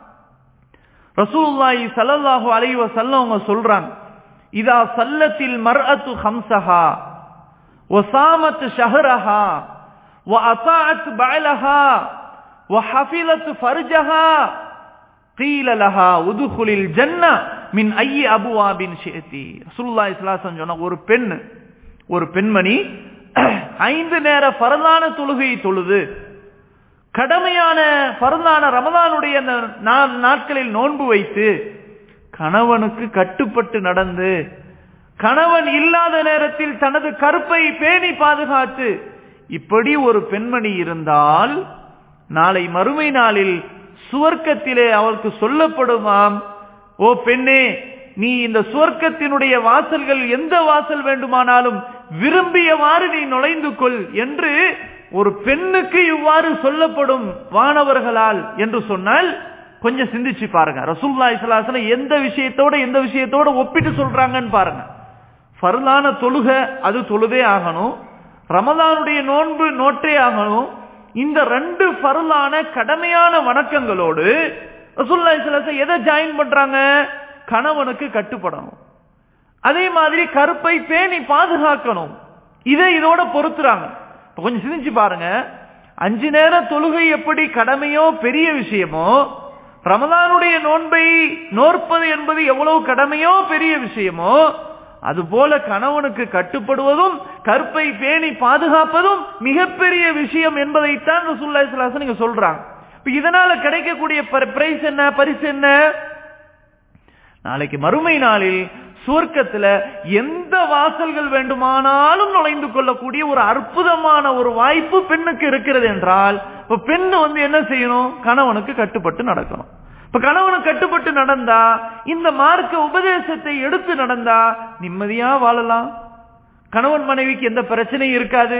ரசூலுல்லாஹி ஸல்லல்லாஹு அலைஹி வஸல்லம் அவங்க சொல்றாங்க இதா சல்லத்தில் மர்அத்து ஹம்சஹா வசாமத் ஷஹரஹா وأطاعت بعلها وحفظت فرجها قيل لها ادخل الجنة من أي أبواب شئت رسول الله صلى الله عليه وسلم சொன்ன ஒரு பெண் ஒரு பெண்மணி ஐந்து நேர பரதான தொழுகை தொழுது கடமையான பரந்தான ரமதானுடைய அந்த நாட்களில் நோன்பு வைத்து கணவனுக்கு கட்டுப்பட்டு நடந்து கணவன் இல்லாத நேரத்தில் தனது கருப்பை பேணி பாதுகாத்து இப்படி ஒரு பெண்மணி இருந்தால் நாளை மறுமை நாளில் சுவர்க்கத்திலே அவருக்கு சொல்லப்படுமாம் ஓ பெண்ணே நீ இந்த சுவர்க்கத்தினுடைய வாசல்கள் எந்த வாசல் வேண்டுமானாலும் விரும்பியவாறு நீ நுழைந்து கொள் என்று ஒரு பெண்ணுக்கு இவ்வாறு சொல்லப்படும் வானவர்களால் என்று சொன்னால் கொஞ்சம் சிந்திச்சு பாருங்க ரசூல்லா இஸ்லாசன எந்த விஷயத்தோட எந்த விஷயத்தோட ஒப்பிட்டு சொல்றாங்கன்னு பாருங்க ஃபர்லான தொழுக அது தொழுதே ஆகணும் ரமதானுடைய நோன்பு நோட்டே ஆகணும் இந்த ரெண்டு ஃபர்லான கடமையான வணக்கங்களோடு ரசூல்லா இஸ்லாசன் எதை ஜாயின் பண்றாங்க கணவனுக்கு கட்டுப்படணும் அதே மாதிரி கருப்பை பேணி பாதுகாக்கணும் இதை இதோட பொறுத்துறாங்க கொஞ்சம் சிந்திச்சு பாருங்க அஞ்சு நேர தொழுகை எப்படி கடமையோ பெரிய விஷயமோ ரமதானுடைய நோன்பை நோற்பது என்பது எவ்வளவு கடமையோ பெரிய விஷயமோ அதுபோல கணவனுக்கு கட்டுப்படுவதும் கற்பை பேணி பாதுகாப்பதும் மிகப்பெரிய விஷயம் என்பதைத்தான் ரசூல்லா இஸ்லாசன் நீங்க சொல்றாங்க இப்ப இதனால கிடைக்கக்கூடிய பிரைஸ் என்ன பரிசு என்ன நாளைக்கு மறுமை நாளில் சுவர்க்கத்துல எந்த வாசல்கள் வேண்டுமானாலும் நுழைந்து கொள்ளக்கூடிய ஒரு அற்புதமான ஒரு வாய்ப்பு பெண்ணுக்கு இருக்கிறது என்றால் இப்ப பெண்ணு வந்து என்ன செய்யணும் கணவனுக்கு கட்டுப்பட்டு நடக்கணும் இப்ப கணவனுக்கு கட்டுப்பட்டு நடந்தா இந்த மார்க்க உபதேசத்தை எடுத்து நடந்தா நிம்மதியா வாழலாம் கணவன் மனைவிக்கு எந்த பிரச்சனையும் இருக்காது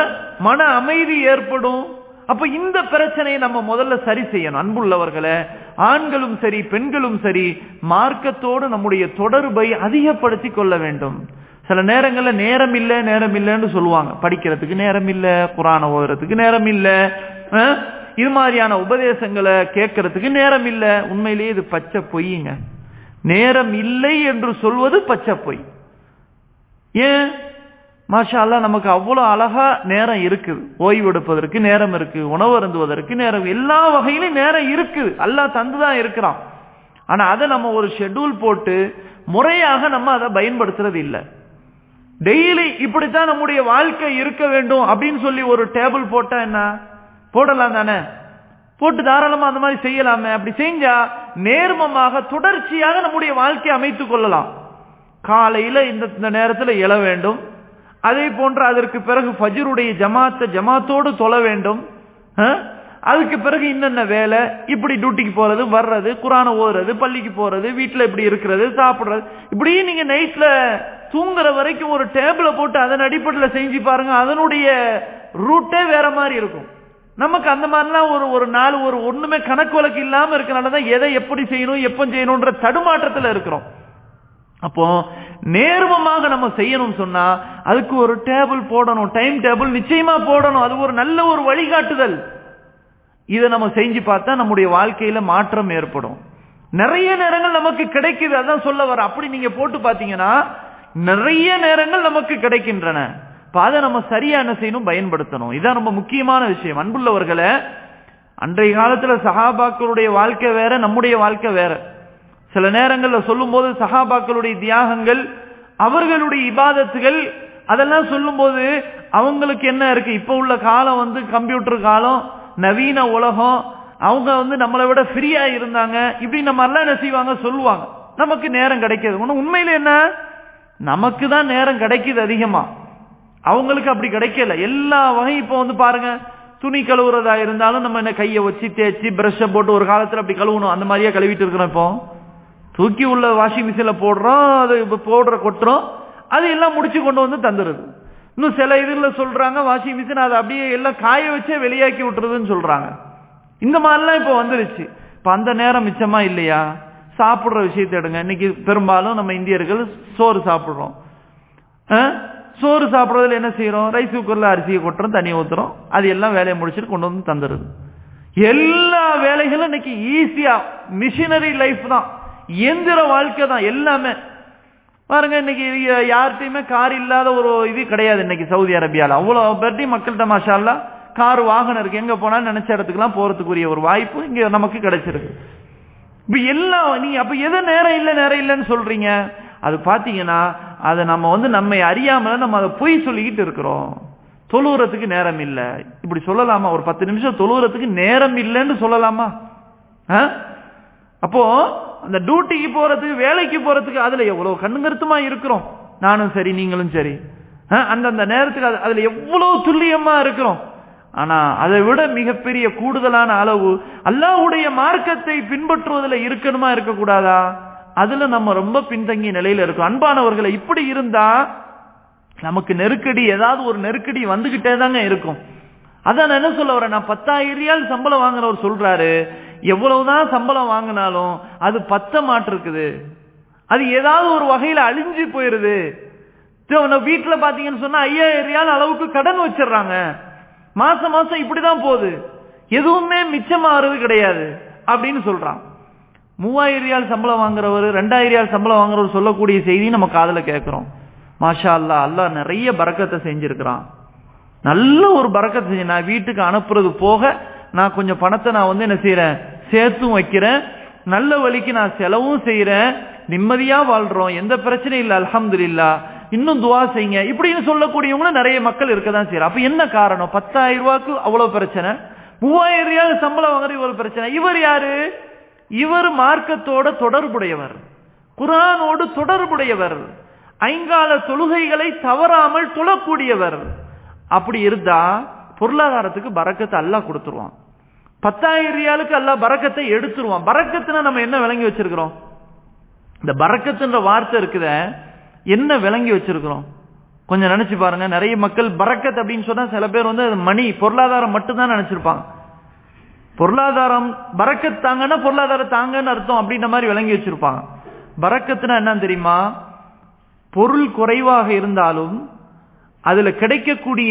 மன அமைதி ஏற்படும் அப்ப இந்த பிரச்சனையை நம்ம முதல்ல சரி செய்யணும் அன்புள்ளவர்களை ஆண்களும் சரி பெண்களும் சரி மார்க்கத்தோடு நம்முடைய தொடர்பை அதிகப்படுத்தி கொள்ள வேண்டும் சில நேரங்கள்ல நேரம் இல்ல நேரம் இல்லைன்னு சொல்லுவாங்க படிக்கிறதுக்கு நேரம் இல்ல குரான ஓதுறதுக்கு நேரம் இல்ல அஹ், இது மாதிரியான உபதேசங்களை கேட்கறதுக்கு நேரம் இல்ல உண்மையிலேயே இது பச்சை பொய்யுங்க நேரம் இல்லை என்று சொல்வது பச்சை பொய் ஏன் மாஷா அல்லாஹ் நமக்கு அவ்வளவு அழகா நேரம் இருக்குது ஓய்வு எடுப்பதற்கு நேரம் இருக்கு உணவு அருந்துவதற்கு நேரம் எல்லா வகையிலும் நேரம் இருக்குது அல்லாஹ் தந்துதான் இருக்கிறான் ஆனா அதை நம்ம ஒரு ஷெட்யூல் போட்டு முறையாக நம்ம அதை பயன்படுத்துறது இல்லை டெய்லி இப்படித்தான் நம்முடைய வாழ்க்கை இருக்க வேண்டும் அப்படின்னு சொல்லி ஒரு டேபிள் போட்டா என்ன போடலாம் தானே போட்டு தாராளமா அந்த மாதிரி செய்யலாமே அப்படி செஞ்சா நேர்மமாக தொடர்ச்சியாக நம்முடைய வாழ்க்கையை அமைத்துக் கொள்ளலாம் காலையில இந்த இந்த நேரத்துல எழ வேண்டும் அதே போன்று அதற்கு பிறகு ஃபஜ்ருடைய ஜமாத்தை ஜமாத்தோடு தொழ வேண்டும் அஹ்? அதுக்கு பிறகு என்னென்ன வேலை இப்படி டியூட்டிக்கு போறது வர்றது குரான ஓதுறது பள்ளிக்கு போறது வீட்டுல இப்படி இருக்கிறது சாப்பிடுறது இப்படி நீங்க நைட்ல தூங்குற வரைக்கும் ஒரு டேபிள போட்டு அதன் அடிப்படையில் செஞ்சு பாருங்க அதனுடைய ரூட்டே வேற மாதிரி இருக்கும் நமக்கு அந்த மாதிரிலாம் ஒரு ஒரு நாள் ஒரு ஒண்ணுமே கணக்கு வழக்கு இல்லாம இருக்கனால தான் எதை எப்படி செய்யணும் எப்ப செய்யணும்ன்ற தடுமாற்றத்துல இருக்கிறோம் அப்போ நேர்மமாக நம்ம செய்யணும் சொன்னா அதுக்கு ஒரு டேபிள் போடணும் டைம் டேபிள் நிச்சயமா போடணும் அது ஒரு நல்ல ஒரு வழிகாட்டுதல் இதை நம்ம செஞ்சு பார்த்தா நம்முடைய வாழ்க்கையில மாற்றம் ஏற்படும் நிறைய நேரங்கள் நமக்கு கிடைக்குது அதான் சொல்ல வர அப்படி நீங்க போட்டு பாத்தீங்கன்னா நிறைய நேரங்கள் நமக்கு கிடைக்கின்றன இப்ப அதை நம்ம சரியா என்ன செய்யணும் பயன்படுத்தணும் இதான் ரொம்ப முக்கியமான விஷயம் அன்புள்ளவர்களே அன்றைய காலத்துல சஹாபாக்களுடைய வாழ்க்கை வேற நம்முடைய வாழ்க்கை வேற சில நேரங்கள்ல சொல்லும்போது சஹாபாக்களுடைய தியாகங்கள் அவர்களுடைய இபாதத்துகள் அதெல்லாம் சொல்லும்போது அவங்களுக்கு என்ன இருக்கு இப்ப உள்ள காலம் வந்து கம்ப்யூட்டர் காலம் நவீன உலகம் அவங்க வந்து நம்மளை விட ஃப்ரீயா இருந்தாங்க இப்படி நம்ம எல்லாம் என்ன செய்வாங்க சொல்லுவாங்க நமக்கு நேரம் கிடைக்காது ஒண்ணு உண்மையில என்ன நமக்கு தான் நேரம் கிடைக்குது அதிகமா அவங்களுக்கு அப்படி கிடைக்கல எல்லா வகையும் இப்போ வந்து பாருங்க துணி கழுவுறதா இருந்தாலும் நம்ம என்ன கையை வச்சு தேய்ச்சி பிரஷ போட்டு ஒரு காலத்துல அப்படி கழுவணும் அந்த மாதிரியே கழுவிட்டு இருக்கிறோம் இப்போ தூக்கி உள்ள வாஷிங் மிஷின்ல போடுறோம் அது இப்ப போடுற கொட்டுறோம் அது எல்லாம் முடிச்சு கொண்டு வந்து தந்துருது இன்னும் சில இதுல சொல்றாங்க வாஷிங் மிஷின் அதை அப்படியே எல்லாம் காய வச்சே வெளியாக்கி விட்டுறதுன்னு சொல்றாங்க இந்த மாதிரிலாம் இப்ப வந்துருச்சு இப்ப அந்த நேரம் மிச்சமா இல்லையா சாப்பிடுற விஷயத்தை எடுங்க இன்னைக்கு பெரும்பாலும் நம்ம இந்தியர்கள் சோறு சாப்பிடுறோம் ஆ? சோறு சாப்பிடுறதுல என்ன செய்யறோம் ரைஸ் குக்கர்ல அரிசியை கொட்டுறோம் தண்ணி ஊத்துறோம் அது எல்லாம் வேலையை முடிச்சுட்டு கொண்டு வந்து தந்துருது எல்லா வேலைகளும் இன்னைக்கு ஈஸியா மிஷினரி லைஃப் தான் இயந்திர வாழ்க்கை தான் எல்லாமே பாருங்க இன்னைக்கு யார்கிட்டயுமே கார் இல்லாத ஒரு இது கிடையாது இன்னைக்கு சவுதி அரேபியால அவ்வளவு பேர்ட்டையும் மக்கள்கிட்ட மாஷால்லா கார் வாகனம் இருக்கு எங்க போனாலும் நினைச்ச இடத்துக்குலாம் போறதுக்குரிய ஒரு வாய்ப்பு இங்க நமக்கு கிடைச்சிருக்கு இப்ப எல்லாம் நீ அப்ப எது நேரம் இல்ல நேரம் இல்லைன்னு சொல்றீங்க அது பாத்தீங்கன்னா அதை நம்ம வந்து நம்மை அறியாமல நம்ம அதை பொய் சொல்லிக்கிட்டு இருக்கிறோம் தொழுவுறதுக்கு நேரம் இல்ல இப்படி சொல்லலாமா ஒரு பத்து நிமிஷம் தொழுவுறதுக்கு நேரம் இல்லைன்னு சொல்லலாமா ஆ? அப்போ அந்த டியூட்டிக்கு போறதுக்கு வேலைக்கு போறதுக்கு அதுல எவ்வளவு கண்ணுங்கருத்துமா இருக்கிறோம் நானும் சரி நீங்களும் சரி ஆ? அந்தந்த நேரத்துக்கு அது- அதுல எவ்வளவு துல்லியமா இருக்கிறோம் ஆனா அதை விட மிகப்பெரிய கூடுதலான அளவு அல்லாஹ்வுடைய மார்க்கத்தை பின்பற்றுவதில் இருக்கணுமா இருக்கக்கூடாதா அதுல நம்ம ரொம்ப பின்தங்கிய நிலையில இருக்கோம் அன்பானவர்களை இப்படி இருந்தா நமக்கு நெருக்கடி ஏதாவது ஒரு நெருக்கடி வந்துகிட்டே தாங்க இருக்கும் அதான் நான் என்ன சொல்ல வரேன் நான் பத்தாயிரம் ரியால் சம்பளம் வாங்குறவர் சொல்றாரு எவ்வளவுதான் சம்பளம் வாங்கினாலும் அது பத்த மாட்டிருக்குது அது ஏதாவது ஒரு வகையில அழிஞ்சு போயிருது வீட்டுல பாத்தீங்கன்னு சொன்னா ஐயாயிரம் ரியால் அளவுக்கு கடன் வச்சிடுறாங்க மாசம் மாசம் இப்படிதான் போகுது எதுவுமே மிச்சமாகிறது கிடையாது அப்படின்னு சொல்றான் மூவாயிரம் ரியால் சம்பளம் வாங்குறவர் ரெண்டாயிரம் ரியால் சம்பளம் வாங்குறவர் சொல்லக்கூடிய செய்தி நம்ம காதுல கேட்கிறோம் மாஷா அல்லாஹ் அல்லாஹ் நிறைய பறக்கத்தை செஞ்சிருக்கிறான் நல்ல ஒரு பறக்கத்தை செஞ்சு நான் வீட்டுக்கு அனுப்புறது போக நான் கொஞ்சம் பணத்தை நான் வந்து என்ன செய்யறேன் சேர்த்தும் வைக்கிறேன் நல்ல வழிக்கு நான் செலவும் செய்யறேன் நிம்மதியா வாழ்றோம் எந்த பிரச்சனையும் இல்ல அல்ஹம்துலில்லா இன்னும் துவா செய்யுங்க இப்படின்னு சொல்லக்கூடியவங்களும் நிறைய மக்கள் இருக்கதான் செய்யறாங்க அப்ப என்ன காரணம் பத்தாயிரம் ரூபாய்க்கு அவ்வளவு பிரச்சனை மூவாயிரம் ரூபாய் சம்பளம் வாங்குறது இவ்வளவு பிரச்சனை இவர் யாரு இவர் மார்க்கத்தோட தொடர்புடையவர் குரானோடு தொடர்புடையவர் ஐங்கால தொழுகைகளை தவறாமல் தொழக்கூடியவர் அப்படி இருந்தா பொருளாதாரத்துக்கு பறக்கத்தை அல்லாஹ் கொடுத்துருவான் பத்தாயிரம் ரியாலுக்கு அல்லாஹ் பறக்கத்தை எடுத்துருவான் பறக்கத்துனா நம்ம என்ன விளங்கி வச்சிருக்கிறோம் இந்த பறக்கத்துன்ற வார்த்தை இருக்குத என்ன விளங்கி வச்சிருக்கிறோம் கொஞ்சம் நினைச்சு பாருங்க நிறைய மக்கள் பறக்கத் அப்படின்னு சொன்னா சில பேர் வந்து அது மணி பொருளாதாரம் மட்டும்தான் நினைச்சிருப்பாங்க பொருளாதாரம் பறக்கத் தாங்கன்னா பொருளாதாரம் தாங்கன்னு அர்த்தம் அப்படின்ற மாதிரி விளங்கி வச்சிருப்பாங்க பறக்கத்துனா என்ன தெரியுமா பொருள் குறைவாக இருந்தாலும் அதுல கிடைக்கக்கூடிய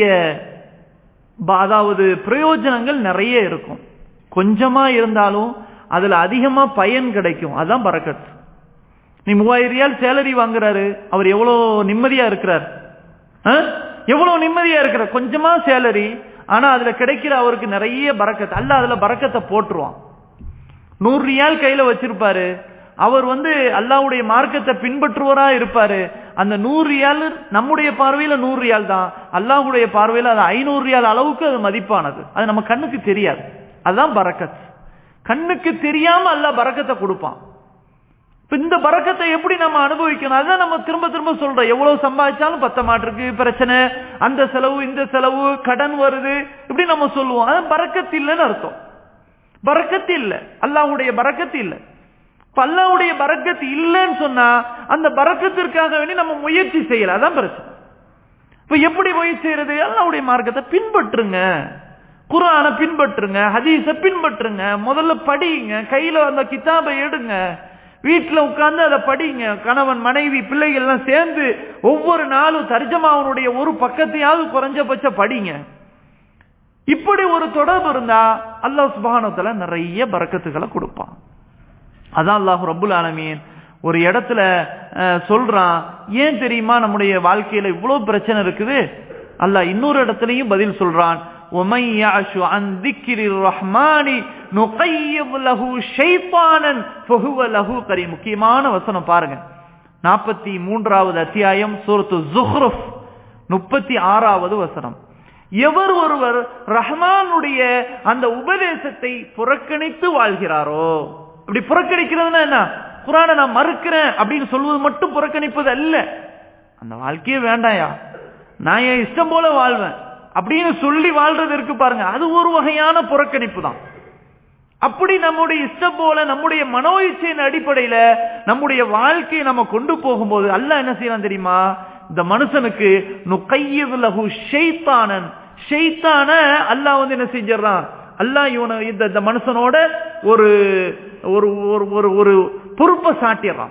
ப- அதாவது பிரயோஜனங்கள் நிறைய இருக்கும் கொஞ்சமா இருந்தாலும் அதுல அதிகமா பயன் கிடைக்கும் அதான் பறக்கத் நீ மூவாயிரம் ரியால் சேலரி வாங்குறாரு அவர் எவ்வளவு நிம்மதியா இருக்கிறார் ஆ? எவ்வளவு நிம்மதியா இருக்கிறார் கொஞ்சமா சேலரி ஆனா அதுல கிடைக்கிற அவருக்கு நிறைய பறக்கத் அல்ல அதுல பறக்கத்தை போட்டுருவான் நூறு ரியால் கையில வச்சிருப்பாரு அவர் வந்து அல்லாஹ்வுடைய மார்க்கத்தை பின்பற்றுவரா இருப்பாரு அந்த நூறு ரியால் நம்முடைய பார்வையில நூறு ரியால் தான் அல்லாஹ்வுடைய பார்வையில அது ஐநூறு ரியால் அளவுக்கு அது மதிப்பானது அது நம்ம கண்ணுக்கு தெரியாது அதுதான் பரக்கத் கண்ணுக்கு தெரியாம அல்லாஹ் பரக்கத்தை கொடுப்பான் இப்ப இந்த பறக்கத்தை எப்படி நம்ம அனுபவிக்கணும் அதுதான் நம்ம திரும்ப திரும்ப சொல்றோம் எவ்வளவு சம்பாதிச்சாலும் பத்த மாட்டிருக்கு பிரச்சனை அந்த செலவு இந்த செலவு கடன் வருது இப்படி நம்ம சொல்லுவோம் அது பறக்கத்து இல்லைன்னு அர்த்தம் பறக்கத்து இல்ல அல்லாஹ்வுடைய பறக்கத்து இல்ல இப்ப அல்லாஹ்வுடைய பறக்கத்து இல்லைன்னு சொன்னா அந்த பறக்கத்திற்காக வேண்டி நம்ம முயற்சி செய்யல அதான் பிரச்சனை இப்ப எப்படி முயற்சி செய்யறது அல்லாஹ்வுடைய மார்க்கத்தை பின்பற்றுங்க குர்ஆனை பின்பற்றுங்க ஹதீஸ பின்பற்றுங்க முதல்ல படிங்க கையில அந்த கிதாபை எடுங்க வீட்டுல உட்கார்ந்து அதை படிங்க கணவன் மனைவி பிள்ளைகள் எல்லாம் சேர்ந்து ஒவ்வொரு நாளும் தர்ஜமாவனுடைய ஒரு பக்கத்தையாவது குறைஞ்சபட்ச படிங்க இப்படி ஒரு தொடர்பு இருந்தா அல்லாஹ் சுபானத்துல நிறைய பறக்கத்துகளை கொடுப்பான் அதான் அல்லாஹ் ரப்புல் ஆலமீன் ஒரு இடத்துல அஹ், சொல்றான் ஏன் தெரியுமா நம்முடைய வாழ்க்கையில இவ்வளவு பிரச்சனை இருக்குது அல்லாஹ் இன்னொரு இடத்துலயும் பதில் சொல்றான் وَمَن يَعْشُ عَن ذِكْرِ الرَّحْمَنِ نُقَيِّضْ لَهُ شَيْطَانًا فَهُوَ لَهُ قَرِينٌ முக்கியமான வசனம் பாருங்க நாற்பத்தி மூன்றாவது அத்தியாயம் சூரத்து ஜுஹ்ருஃப் முப்பத்தி ஆறாவது வசனம் எவர் ஒருவர் ரஹ்மானுடைய அந்த உபதேசத்தை புறக்கணித்து வாழ்கிறாரோ அப்படி புறக்கணிக்கிறதுனா என்ன குரானை நான் மறுக்கிறேன் அப்படின்னு சொல்வது மட்டும் புறக்கணிப்பது அல்ல அந்த வாழ்க்கையே வேண்டாயா நான் என் இஷ்டம் போல வாழ்வேன் அப்படின்னு சொல்லி வாழ்றது இருக்கு பாருங்க அது ஒரு வகையான புறக்கணிப்பு தான் அப்படி நம்முடைய இஷ்டம் போல நம்முடைய மனோ இச்சையின் அடிப்படையில நம்முடைய வாழ்க்கையை நம்ம கொண்டு போகும்போது அல்லாஹ் என்ன செய்யலாம் தெரியுமா இந்த மனுஷனுக்கு நுகையது லகு ஷைத்தானன் ஷைத்தான அல்லாஹ் வந்து என்ன செஞ்சிடறான் அல்லாஹ் இவனை இந்த இந்த மனுஷனோட ஒரு ஒரு ஒரு ஒரு ஒரு பொறுப்பை சாட்டிடுறான்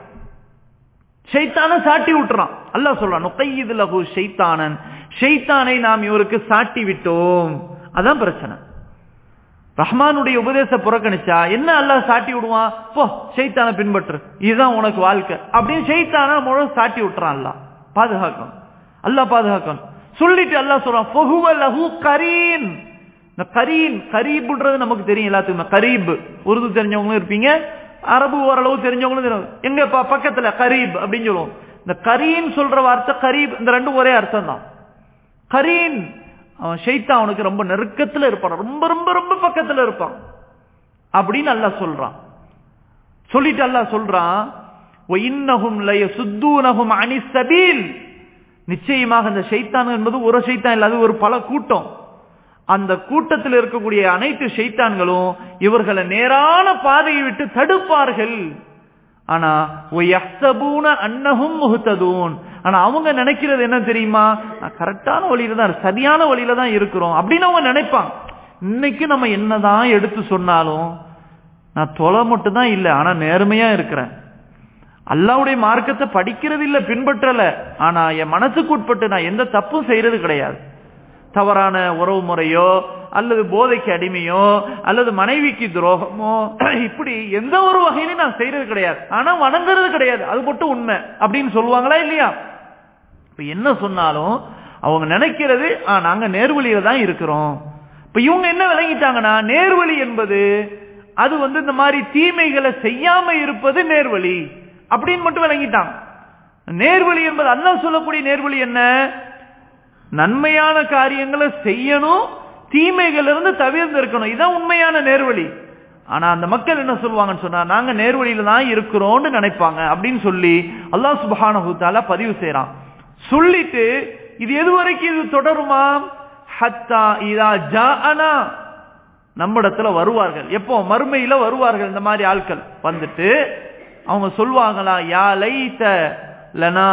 ஷைத்தான சாட்டி விட்டுறான் அல்லாஹ் சொல்றான் நுகையது லகு ஷைத்தானன் ஷைத்தானை நாம் இவருக்கு சாட்டி விட்டோம் அதான் பிரச்சனை ரஹ்மானுடைய உபதேச புறக்கணிச்சா என்ன அல்லாஹ் சாட்டி விடுவான் போ ஷைத்தான பின்பற்று இதுதான் உனக்கு வாழ்க்கை அப்படின்னு ஷைத்தான முழு சாட்டி விட்டுறான் அல்லாஹ் பாதுகாக்கணும் அல்லாஹ் பாதுகாக்கணும் சொல்லிட்டு அல்லாஹ் சொல்றான் ஃபஹுவ லஹு கரீன் இந்த கரீன் கரீப்ன்றது நமக்கு தெரியும் எல்லாத்துக்குமே கரீப் உருது தெரிஞ்சவங்களும் இருப்பீங்க அரபு ஓரளவு தெரிஞ்சவங்களும் தெரியும் எங்க ப- பக்கத்துல கரீப் அப்படின்னு சொல்லுவோம் இந்த கரீன் சொல்ற வார்த்தை கரீப் இந்த ரெண்டும் ஒரே அர்த்தம் தான் கரீன் அவன் ஷைத்தான் அவனுக்கு ரொம்ப நெருக்கத்துல இருப்பான் ரொம்ப ரொம்ப ரொம்ப பக்கத்துல இருப்பான் அப்படின்னு அல்லாஹ் சொல்றான் சொல்லிட்டு அல்லாஹ் சொல்றான் وَإِنَّهُمْ لَيَصُدُّونَهُمْ عَنِ السَّبِيلِ நிச்சயமாக இந்த ஷைத்தான் என்பது ஒரு ஷைத்தான் இல்ல அது ஒரு பல கூட்டம் அந்த கூட்டத்தில் இருக்கக்கூடிய அனைத்து ஷைத்தான்களும் இவர்களை நேரான பாதையை விட்டு தடுப்பார்கள் ஆனா ஒய்யஹ்சபூன அன்னஹும் முஹ்ததூன் ஆனா அவங்க நினைக்கிறது என்ன தெரியுமா நான் கரெக்டான வழியில தான் சரியான வழியில தான் இருக்கிறோம் அப்படின்னு அவங்க நினைப்பாங்க இன்னைக்கு நம்ம என்னதான் எடுத்து சொன்னாலும் நான் தொலை மட்டும் தான் இல்லை ஆனா நேர்மையா இருக்கிறேன் அல்லாவுடைய மார்க்கத்தை படிக்கிறது இல்ல பின்பற்றல ஆனா என் மனசுக்கு உட்பட்டு நான் எந்த தப்பும் செய்யறது கிடையாது தவறான உறவு முறையோ அல்லது போதைக்கு அடிமையோ அல்லது மனைவிக்கு துரோகமோ இப்படி எந்த ஒரு வகையிலும் நான் செய்யறது கிடையாது ஆனா வணங்குறது கிடையாது அது மட்டும் உண்மை அப்படின்னு சொல்லுவாங்களா இல்லையா இப்ப என்ன சொன்னாலும் அவங்க நினைக்கிறது ஆ, நாங்க நேர்வழியில தான் இருக்கிறோம் இப்ப இவங்க என்ன விளங்கிட்டாங்கன்னா நேர்வழி என்பது அது வந்து இந்த மாதிரி தீமைகளை செய்யாம இருப்பது நேர்வழி அப்படின்னு மட்டும் விளங்கிட்டாங்க நேர்வழி என்பது அல்லாஹ் சொல்லக்கூடிய நேர்வழி என்ன நன்மையான காரியங்களை செய்யணும் தீமைகள் இருந்து தவிர்த்து இருக்கணும் இதான் உண்மையான நேர்வழி ஆனா அந்த மக்கள் என்ன சொல்லுவாங்கன்னு சொன்னா நாங்க நேர்வழியில தான் இருக்கிறோம்னு நினைப்பாங்க அப்படின்னு சொல்லி அல்லாஹ் சுப்ஹானஹு தஆலா பதிவு செய்றான் சொல்லிட்டு இது எது வரைக்கும் இது தொடருமா ஹத்தா இதா ஜாஅனா நம்மிடத்துல வருவார்கள் எப்போ மறுமையில வருவார்கள் இந்த மாதிரி ஆட்கள் வந்துட்டு அவங்க சொல்லுவாங்களா யா லைத லனா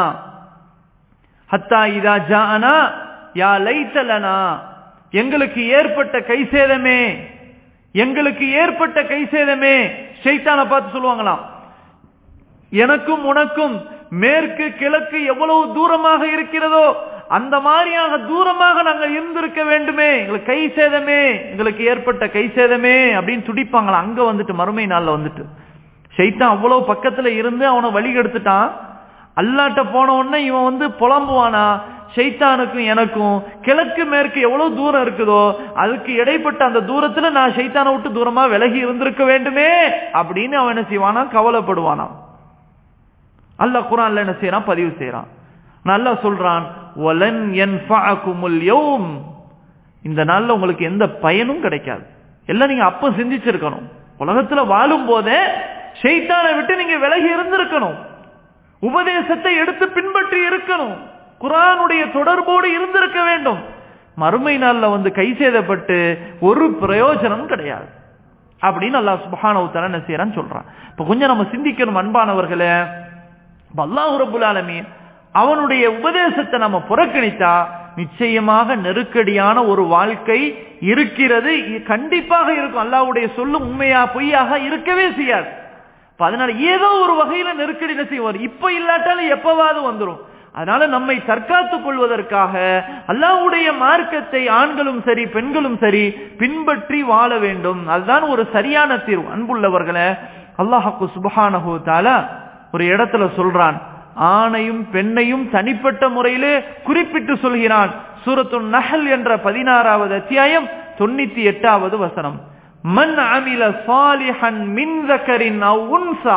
ஹத்தா இதா ஜாஅனா யா லைத லனா எங்களுக்கு ஏற்பட்ட கைசேதமே எங்களுக்கு ஏற்பட்ட கை சேதமே ஷைத்தான பார்த்து சொல்லுவாங்களாம் எனக்கும் உனக்கும் மேற்கு கிழக்கு எவ்வளவு தூரமாக இருக்கிறதோ அந்த மாதிரியாக தூரமாக நாங்கள் இருந்திருக்க வேண்டுமே எங்களுக்கு கை சேதமே எங்களுக்கு ஏற்பட்ட கை சேதமே அப்படின்னு துடிப்பாங்களா அங்க வந்துட்டு மறுமை நாள்ல வந்துட்டு ஷைத்தான் அவ்வளவு பக்கத்துல இருந்து அவனை வழி எடுத்துட்டான் அல்லாட்ட போன உடனே இவன் வந்து புலம்புவானா ஷைத்தானுக்கும் எனக்கும் கிழக்கு மேற்கு எவ்வளவு தூரம் இருக்குதோ அதுக்கு இடைப்பட்ட அந்த தூரத்துல நான் ஷைத்தானை விட்டு தூரமா விலகி இருந்திருக்க வேண்டுமே அப்படின்னு அவன் என்ன செய்வானா கவலைப்படுவானா அல்லாஹ் குரான்ல என்ன செய்யறான் பதிவு செய்யறான் நல்லா சொல்றான் ஒலன் யன்ஃபஅகுமுல் யௌம் இந்த நாள்ல உங்களுக்கு எந்த பயனும் கிடைக்காது எல்லாம் நீங்க அப்ப சிந்திச்சிருக்கணும் உலகத்துல வாழும் போதே ஷைத்தானை விட்டு நீங்க விலகி இருந்திருக்கணும் உபதேசத்தை எடுத்து பின்பற்றி இருக்கணும் குரானுடைய தொடர்போடு இருந்திருக்க வேண்டும் மறுமை நாள்ல வந்து கை சேதப்பட்டு ஒரு பிரயோஜனம் கிடையாது அப்படின்னு அல்லாஹ் சுபஹானஹு தஆலா என்ன செய்யறான்னு சொல்றான் இப்ப கொஞ்சம் நம்ம சிந்திக்கணும் அன்பானவர்களே அல்லாஹ் ரபுல் ஆலமீன் அவனுடைய உபதேசத்தை நம்ம புறக்கணித்தா நிச்சயமாக நெருக்கடியான ஒரு வாழ்க்கை இருக்கிறது கண்டிப்பாக இருக்கும் அல்லாஹ்வுடைய சொல்லும் உண்மையா பொய்யாக இருக்கவே செய்யாது அதனால ஏதோ ஒரு வகையில நெருக்கடி என்ன செய்வார் இப்ப இல்லாட்டாலும் எப்பவாவது வந்துடும் அதனால நம்மை தற்காத்துக் கொள்வதற்காக அல்லாஹ்வுடைய மார்க்கத்தை ஆண்களும் சரி பெண்களும் சரி பின்பற்றி வாழ வேண்டும் அதுதான் ஒரு சரியான தீர்வு அன்புள்ளவர்களே அல்லாஹாக்கு சுபஹானஹு தாலா ஒரு இடத்துல சொல்றான் ஆணையும் பெண்ணையும் தனிப்பட்ட முறையிலே குறிப்பிட்டு சொல்கிறான் சூரத்து நஹல் என்ற பதினாறாவது அத்தியாயம் தொண்ணூத்தி எட்டாவது வசனம் மன் அமில சாலிஹன் மின் தக்கரின் உன்சா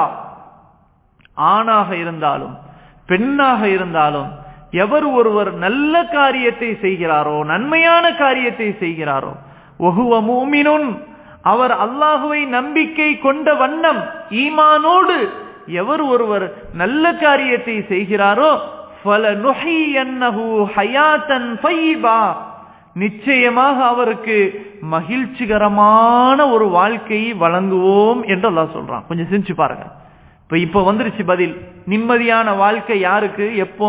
ஆணாக இருந்தாலும் பெண்ணாக இருந்தாலும் எவர் ஒருவர் நல்ல காரியத்தை செய்கிறாரோ நன்மையான காரியத்தை செய்கிறாரோ ஒகுவ மூமினுன் அவர் அல்லாஹுவை நம்பிக்கை கொண்ட வண்ணம் ஈமானோடு எவர் ஒருவர் நல்ல காரியத்தை செய்கிறாரோ ஃபல நுஹி என்னஹு ஹயாத்தன் ஃபைபா நிச்சயமாக அவருக்கு மகிழ்ச்சிகரமான ஒரு வாழ்க்கையை வழங்குவோம் என்று அல்லாஹ் சொல்றான் கொஞ்சம் சிந்திச்சு பாருங்க இப்ப இப்ப வந்துருச்சு பதில் நிம்மதியான வாழ்க்கை யாருக்கு எப்போ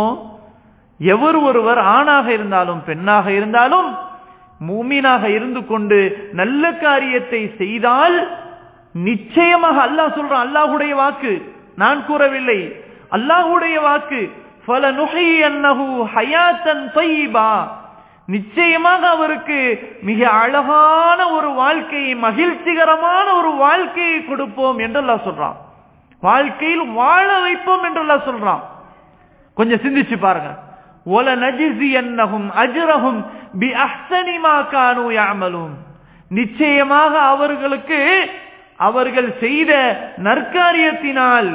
எவர் ஒருவர் ஆணாக இருந்தாலும் பெண்ணாக இருந்தாலும் மூமீனாக இருந்து கொண்டு நல்ல காரியத்தை செய்தால் நிச்சயமாக அல்லாஹ் சொல்றான் அல்லாஹுடைய வாக்கு நான் கூறவில்லை அல்லாஹுடைய வாக்கு ஃபல நுஹி அன்னஹு ஹயாத்தன் தய்யிபா நிச்சயமாக அவருக்கு மிக அழகான ஒரு வாழ்க்கையை மகிழ்ச்சிகரமான ஒரு வாழ்க்கையை கொடுப்போம் என்று அல்லாஹ் சொல்றான் வாழ்க்கையில் வாழ வைப்போம் என்று அல்லாஹ் சொல்றான் கொஞ்சம் சிந்திச்சு பாருங்க ஒல நஜிசி என்னகும் அஜரகும் பி அஹ்சனிமா கானு யாமலும் நிச்சயமாக அவர்களுக்கு அவர்கள் செய்த நற்காரியத்தினால்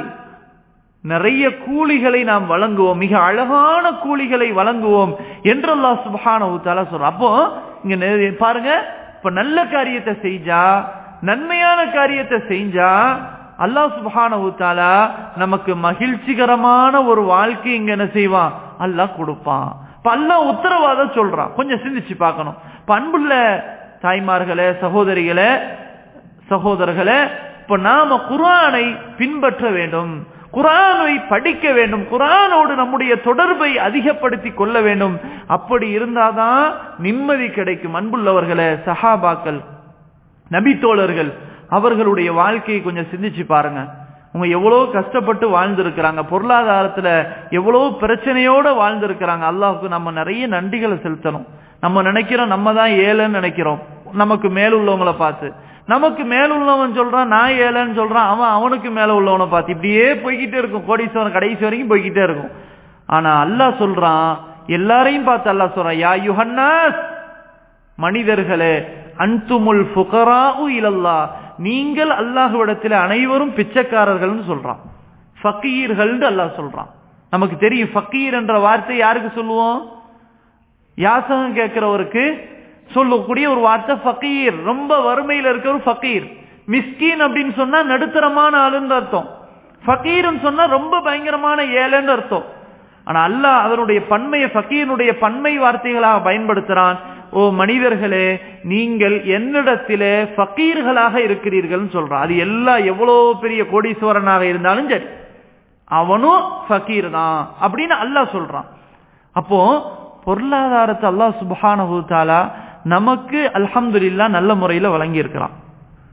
நிறைய கூலிகளை நாம் வழங்குவோம் மிக அழகான கூலிகளை வழங்குவோம் என்று அல்லாஹ் சுபஹானஹு தஆலா சொல்றான் அப்போ இங்க நெ- பாருங்க இப்ப நல்ல காரியத்தை செஞ்சா நன்மையான காரியத்தை செஞ்சா அல்லாஹ் சுபஹானஹு தஆலா நமக்கு மகிழ்ச்சிகரமான ஒரு வாழ்க்கை இங்க என்ன செய்வான் அல்லாஹ் கொடுப்பான் இப்ப அல்லாஹ் உத்தரவாதம் சொல்றான் கொஞ்சம் சிந்திச்சு பார்க்கணும் இப்ப அன்புள்ள தாய்மார்களே சகோதரிகளே சகோதரர்களே இப்ப நாம குர்ஆனை பின்பற்ற வேண்டும் குர்ஆனை படிக்க வேண்டும் குர்ஆனோடு நம்முடைய தொடர்பை அதிகப்படுத்தி கொள்ள வேண்டும் அப்படி இருந்தாதான் நிம்மதி கிடைக்கும் அன்புள்ளவர்களே சஹாபாக்கள் நபி தோழர்கள் அவர்களுடைய வாழ்க்கையை கொஞ்சம் சிந்திச்சு பாருங்க அவங்க எவ்வளவு கஷ்டப்பட்டு வாழ்ந்திருக்கிறாங்க பொருளாதாரத்துல எவ்வளவு பிரச்சனையோட வாழ்ந்திருக்கிறாங்க அல்லாஹ்வுக்கு நம்ம நிறைய நன்றிகளை செலுத்தணும் நம்ம நினைக்கிறோம் நம்ம தான் ஏழைன்னு நினைக்கிறோம் நமக்கு மேல உள்ளவங்களை பார்த்து நமக்கு மேல உள்ளவன் சொல்றான் நான் ஏழைன்னு சொல்றான் அவன் அவனுக்கு மேல உள்ளவனை பார்த்து இப்படியே போய்கிட்டே இருக்கும் கோடீஸ்வரன் கடைசி வரைக்கும் போய்கிட்டே இருக்கும் ஆனா அல்லாஹ் சொல்றான் எல்லாரையும் பார்த்து அல்லாஹ் சொல்றான் யா யுஹன்னாஸ் மனிதர்களே அன்துமுல் ஃபுகராஉ இலல்லா நீங்கள் அல்லாஹ்விடத்தில் அனைவரும் பிச்சைக்காரர்கள்னு சொல்றான் ஃபக்கீர்கள் அல்லாஹ் சொல்றான் நமக்கு தெரியும் ஃபக்கீர் என்ற வார்த்தை யாருக்கு சொல்லுவோம் யாசகம் கேட்கிறவருக்கு சொல்லக்கூடிய ஒரு வார்த்தை ஃபக்கீர் ரொம்ப வறுமையில இருக்கிற ஒரு ஃபக்கீர் மிஸ்கீன் அப்படின்னு சொன்னா நடுத்தரமான ஆளுன்னு அர்த்தம் ஃபக்கீர்னு சொன்னா ரொம்ப பயங்கரமான ஏழைன்னு அர்த்தம் ஆனா அல்லாஹ் அதனுடைய பன்மையை ஃபக்கீருடைய பன்மை வார்த்தைகளாக பயன்படுத்துறான் ஓ மனிதர்களே நீங்கள் என்னிடத்திலே ஃபக்கீர்களாக இருக்கிறீர்கள் சொல்றான் அது எல்லா எவ்வளவு பெரிய கோடீஸ்வரனாக இருந்தாலும் சரி அவனும் ஃபக்கீர் தான் அப்படின்னு அல்லாஹ் சொல்றான் அப்போ பொருளாதாரத்தை அல்லாஹ் சுப்ஹானஹு தஆலா நமக்கு அல்ஹம்துலில்லாஹ் நல்ல முறையில வழங்கி இருக்கிறான்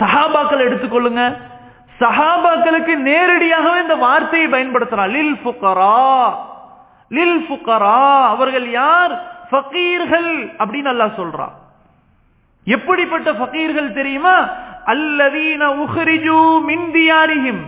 சஹாபாக்கள் எடுத்துக்கொள்ளுங்க சஹாபாக்களுக்கு நேரடியாகவே இந்த வார்த்தையை பயன்படுத்துறான் லில் புக்கரா லில் புக்கரா அவர்கள் யார் ஃபகீர்கள் அப்படின்னு அல்லாஹ் சொல்றான் எப்படிப்பட்ட ஃபகீர்கள் தெரியுமா அல்லதீன உஹ்ரிஜு மின் தியாரிஹிம்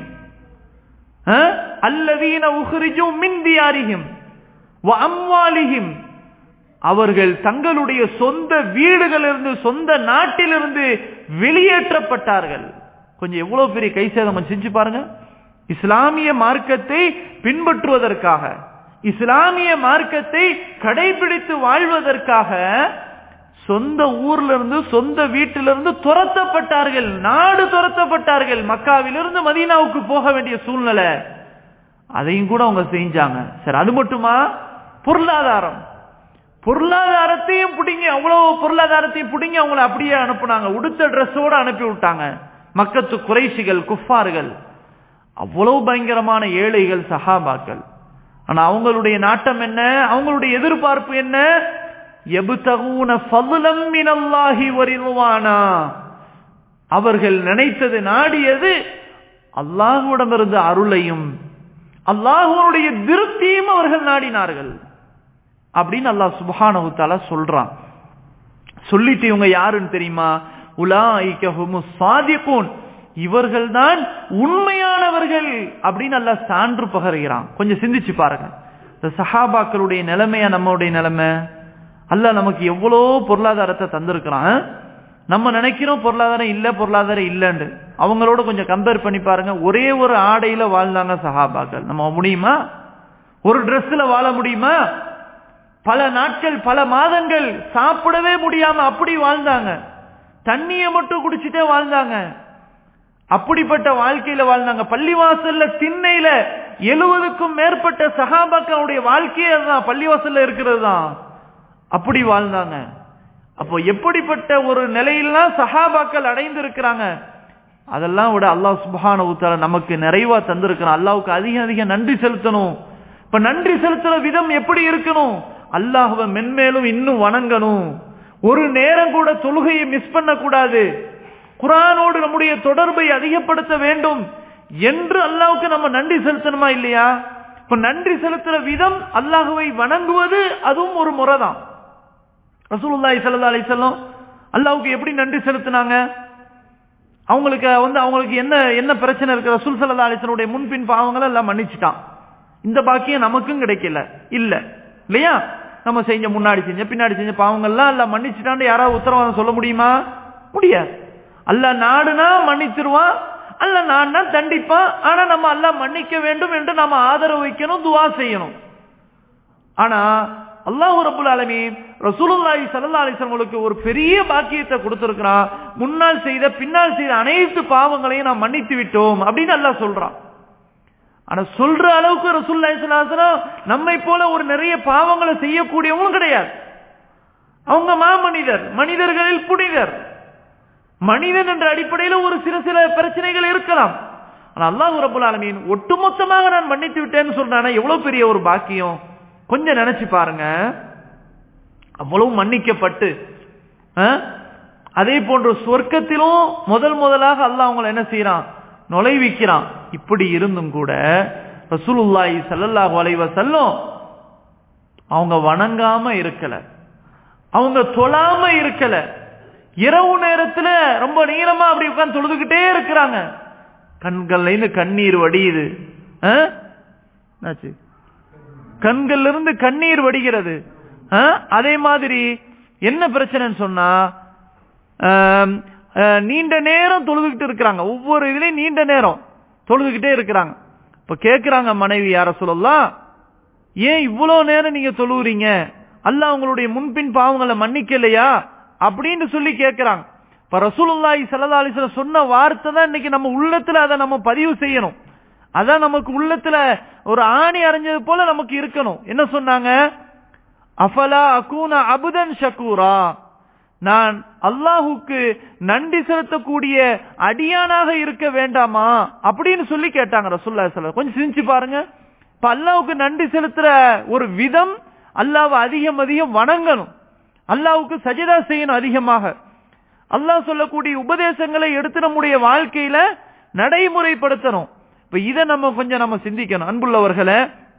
அல்லதீன உஹ்ரிஜு மின் தியாரிஹிம் வ அம்வாலிஹிம் அவர்கள் தங்களுடைய சொந்த வீடுகளிலிருந்து சொந்த நாட்டிலிருந்து வெளியேற்றப்பட்டார்கள் கொஞ்சம் எவ்வளவு பெரிய கை சேதம் செஞ்சு பாருங்க இஸ்லாமிய மார்க்கத்தை பின்பற்றுவதற்காக இஸ்லாமிய மார்க்கத்தை கடைபிடித்து வாழ்வதற்காக சொந்த ஊர்ல இருந்து சொந்த வீட்டிலிருந்து துரத்தப்பட்டார்கள் நாடு துரத்தப்பட்டார்கள் மக்காவிலிருந்து மதீனாவுக்கு போக வேண்டிய சூழ்நிலை அதையும் கூட அவங்க செஞ்சாங்க சரி அது மட்டுமா பொருளாதாரம் பொருளாதாரத்தையும் பிடிங்க அவ்வளவு பொருளாதாரத்தையும் பிடிங்க அவங்கள அப்படியே அனுப்புனாங்க உடுத்த ட்ரெஸ்ஸோட அனுப்பி விட்டாங்க மக்கத்து குறைசிகள் குஃபார்கள் அவ்வளவு பயங்கரமான ஏழைகள் சஹாபாக்கள் ஆனா அவங்களுடைய நாட்டம் என்ன அவங்களுடைய எதிர்பார்ப்பு என்ன எபுதகுன ஃபதுலம் மினல்லாஹி வரிதுவானா அவர்கள் நினைத்தது நாடியது அல்லாஹுவிடமிருந்து அருளையும் அல்லாஹுடைய திருப்தியும் அவர்கள் நாடினார்கள் அப்படின்னு அல்லாஹ் சுபஹானஹு தஆலா சொல்றான் சொல்லிட்டு இவங்க யாருன்னு தெரியுமா உலாயிகஹுமு சாதிகூன் இவர்கள் தான் உண்மையானவர்கள் அப்படின்னு அல்லாஹ் சான்று பகருகிறான் கொஞ்சம் சிந்திச்சு பாருங்க இந்த சஹாபாக்களுடைய நிலைமையா நம்மளுடைய நிலைமை அல்லாஹ் நமக்கு எவ்வளோ பொருளாதாரத்தை தந்திருக்கிறான் நம்ம நினைக்கிறோம் பொருளாதாரம் இல்ல பொருளாதாரம் இல்லைன்னு அவங்களோட கொஞ்சம் கம்பேர் பண்ணி பாருங்க ஒரே ஒரு ஆடையில வாழ்ந்தாங்க சஹாபாக்கள் நம்ம முடியுமா ஒரு டிரெஸ்ல வாழ முடியுமா பல நாட்கள் பல மாதங்கள் சாப்பிடவே முடியாம அப்படி வாழ்ந்தாங்க தண்ணிய மட்டும் குடிச்சிட்டே வாழ்ந்தாங்க அப்படிப்பட்ட வாழ்க்கையில வாழ்ந்தாங்க பள்ளிவாசல்ல திண்ணையில எழுபதுக்கும் மேற்பட்ட சகாபாக்களுடைய வாழ்க்கையே அதுதான் பள்ளிவாசல்ல இருக்கிறது தான் அப்படி வாழ்ந்தாங்க அப்போ எப்படிப்பட்ட ஒரு நிலையிலாம் சஹாபாக்கள் அடைந்து இருக்கிறாங்க அதெல்லாம் விட அல்லாஹ் சுபஹான உத்தால நமக்கு நிறைவா தந்திருக்கிறான் அல்லாவுக்கு அதிக அதிக நன்றி செலுத்தணும் இப்ப நன்றி செலுத்துற விதம் எப்படி இருக்கணும் அல்லாஹுவ மென்மேலும் இன்னும் வணங்கணும் ஒரு நேரம் கூட தொழுகையை மிஸ் பண்ண கூடாது குரானோடு நம்முடைய தொடர்பை அதிகப்படுத்த வேண்டும் என்று அல்லாவுக்கு நம்ம நன்றி செலுத்தணுமா இல்லையா இப்ப நன்றி செலுத்துற விதம் அல்லாஹுவை வணங்குவது அதுவும் ஒரு முறை தான் ரசூலுல்லாஹி ஸல்லல்லாஹு அலைஹி வஸல்லம் அல்லாஹ்வுக்கு எப்படி நன்றி செலுத்தினாங்க அவங்களுக்கு வந்து அவங்களுக்கு என்ன என்ன பிரச்சனை இருக்கு ரசூல் ஸல்லல்லாஹு அலைஹி வஸல்லம் முன்பின் பாவங்களை எல்லாம் மன்னிச்சிட்டான் இந்த பாக்கியம் நமக்கும் கிடைக்கல இல்ல இல்லையா நம்ம செஞ்ச முன்னாடி செஞ்ச பின்னாடி செஞ்ச பாவங்கள்லாம் அல்ல மன்னிச்சுட்டான்னு யாராவது உத்தரவாதம் சொல்ல முடியுமா முடியாது அல்ல நாடுனா மன்னிச்சிருவான் அல்ல நாடுனா தண்டிப்பான் ஆனா நம்ம அல்ல மன்னிக்க வேண்டும் என்று நம்ம ஆதரவு வைக்கணும் துவா செய்யணும் ஆனா அல்லாஹ் ரபுல் ஆலமி ரசூலுல்லாஹி ஸல்லல்லாஹு அலைஹி வஸல்லம் ஒரு பெரிய பாக்கியத்தை கொடுத்திருக்கிறான் முன்னால் செய்த பின்னால் செய்த அனைத்து பாவங்களையும் நாம் மன்னித்து விட்டோம் அப்படின்னு அல்லாஹ் சொல்றான் ஆனா சொல்ற அளவுக்கு ரசூலுல்லாஹி ஸல்லல்லாஹு அலைஹி வஸல்லம் நம்மை போல ஒரு நிறைய பாவங்களை செய்யக்கூடியவங்களும் கிடையாது அவங்க மாமனிதர் மனிதர்களில் புனிதர் மனிதன் என்ற அடிப்படையில் ஒரு சில சில பிரச்சனைகள் இருக்கலாம் ஆனா அல்லாஹ் ரபுல் ஆலமீன் ஒட்டுமொத்தமாக நான் மன்னித்து விட்டேன்னு சொல்றானா எவ்வளவு பெரிய ஒரு பாக்கியம் கொஞ்சம் நினைச்சு பாருங்க அவ்வளவு மன்னிக்கப்பட்டு அதே போன்ற சொர்க்கத்திலும் முதல் முதலாக அல்லாஹ் அவங்களை என்ன செய்யறான் நுழைவிக்கிறான் இப்படி இருந்தும் கூட ரசூலுல்லாஹி ஸல்லல்லாஹு அலைஹி வஸல்லம் அவங்க வணங்காம இருக்கல அவங்க தொழாம இருக்கல இரவு நேரத்துல ரொம்ப நீளமா அப்படி உட்கார்ந்து தொழுதுகிட்டே இருக்கிறாங்க கண்கள்ல இருந்து கண்ணீர் வடியுது கண்கள்ல இருந்து கண்ணீர் வடிகிறது அதே மாதிரி என்ன பிரச்சனைன்னு சொன்னா நீண்ட நேரம் தொழுதுகிட்டு இருக்கிறாங்க ஒவ்வொரு இதுலயும் நீண்ட நேரம் தொழுதுகிட்டே இருக்கிறாங்க இப்ப கேக்குறாங்க மனைவி யார சொல்லலாம் ஏன் இவ்வளவு நேரம் நீங்க தொழுவுறீங்க அல்ல அவங்களுடைய முன்பின் பாவங்களை மன்னிக்கலையா அப்படின்னு சொல்லி கேட்கிறாங்க இப்ப ரசூலுல்லாஹி ஸல்லல்லாஹு அலைஹி வஸல்லம் சொன்ன வார்த்தை தான் இன்னைக்கு நம்ம உள்ளத்துல அதை நம்ம பதிவு செய்யணும் அதான் நமக்கு உள்ளத்துல ஒரு ஆணி அரைஞ்சது போல நமக்கு இருக்கணும் என்ன சொன்னாங்க அஃபலா அகூன அபுதன் ஷக்கூரா நான் அல்லாஹுக்கு நன்றி செலுத்தக்கூடிய அடியானாக இருக்க வேண்டாமா அப்படின்னு சொல்லி கேட்டாங்க ரசூல்லா சொல்ல கொஞ்சம் சிரிச்சு பாருங்க இப்ப அல்லாவுக்கு நன்றி செலுத்துற ஒரு விதம் அல்லாவை அதிகம் அதிகம் வணங்கணும் அல்லாவுக்கு சஜிதா செய்யணும் அதிகமாக அல்லாஹ் சொல்லக்கூடிய உபதேசங்களை எடுத்து நம்முடைய வாழ்க்கையில நடைமுறைப்படுத்தணும் இப்ப இதை நம்ம கொஞ்சம் நம்ம சிந்திக்கணும் அன்புள்ளவர்களை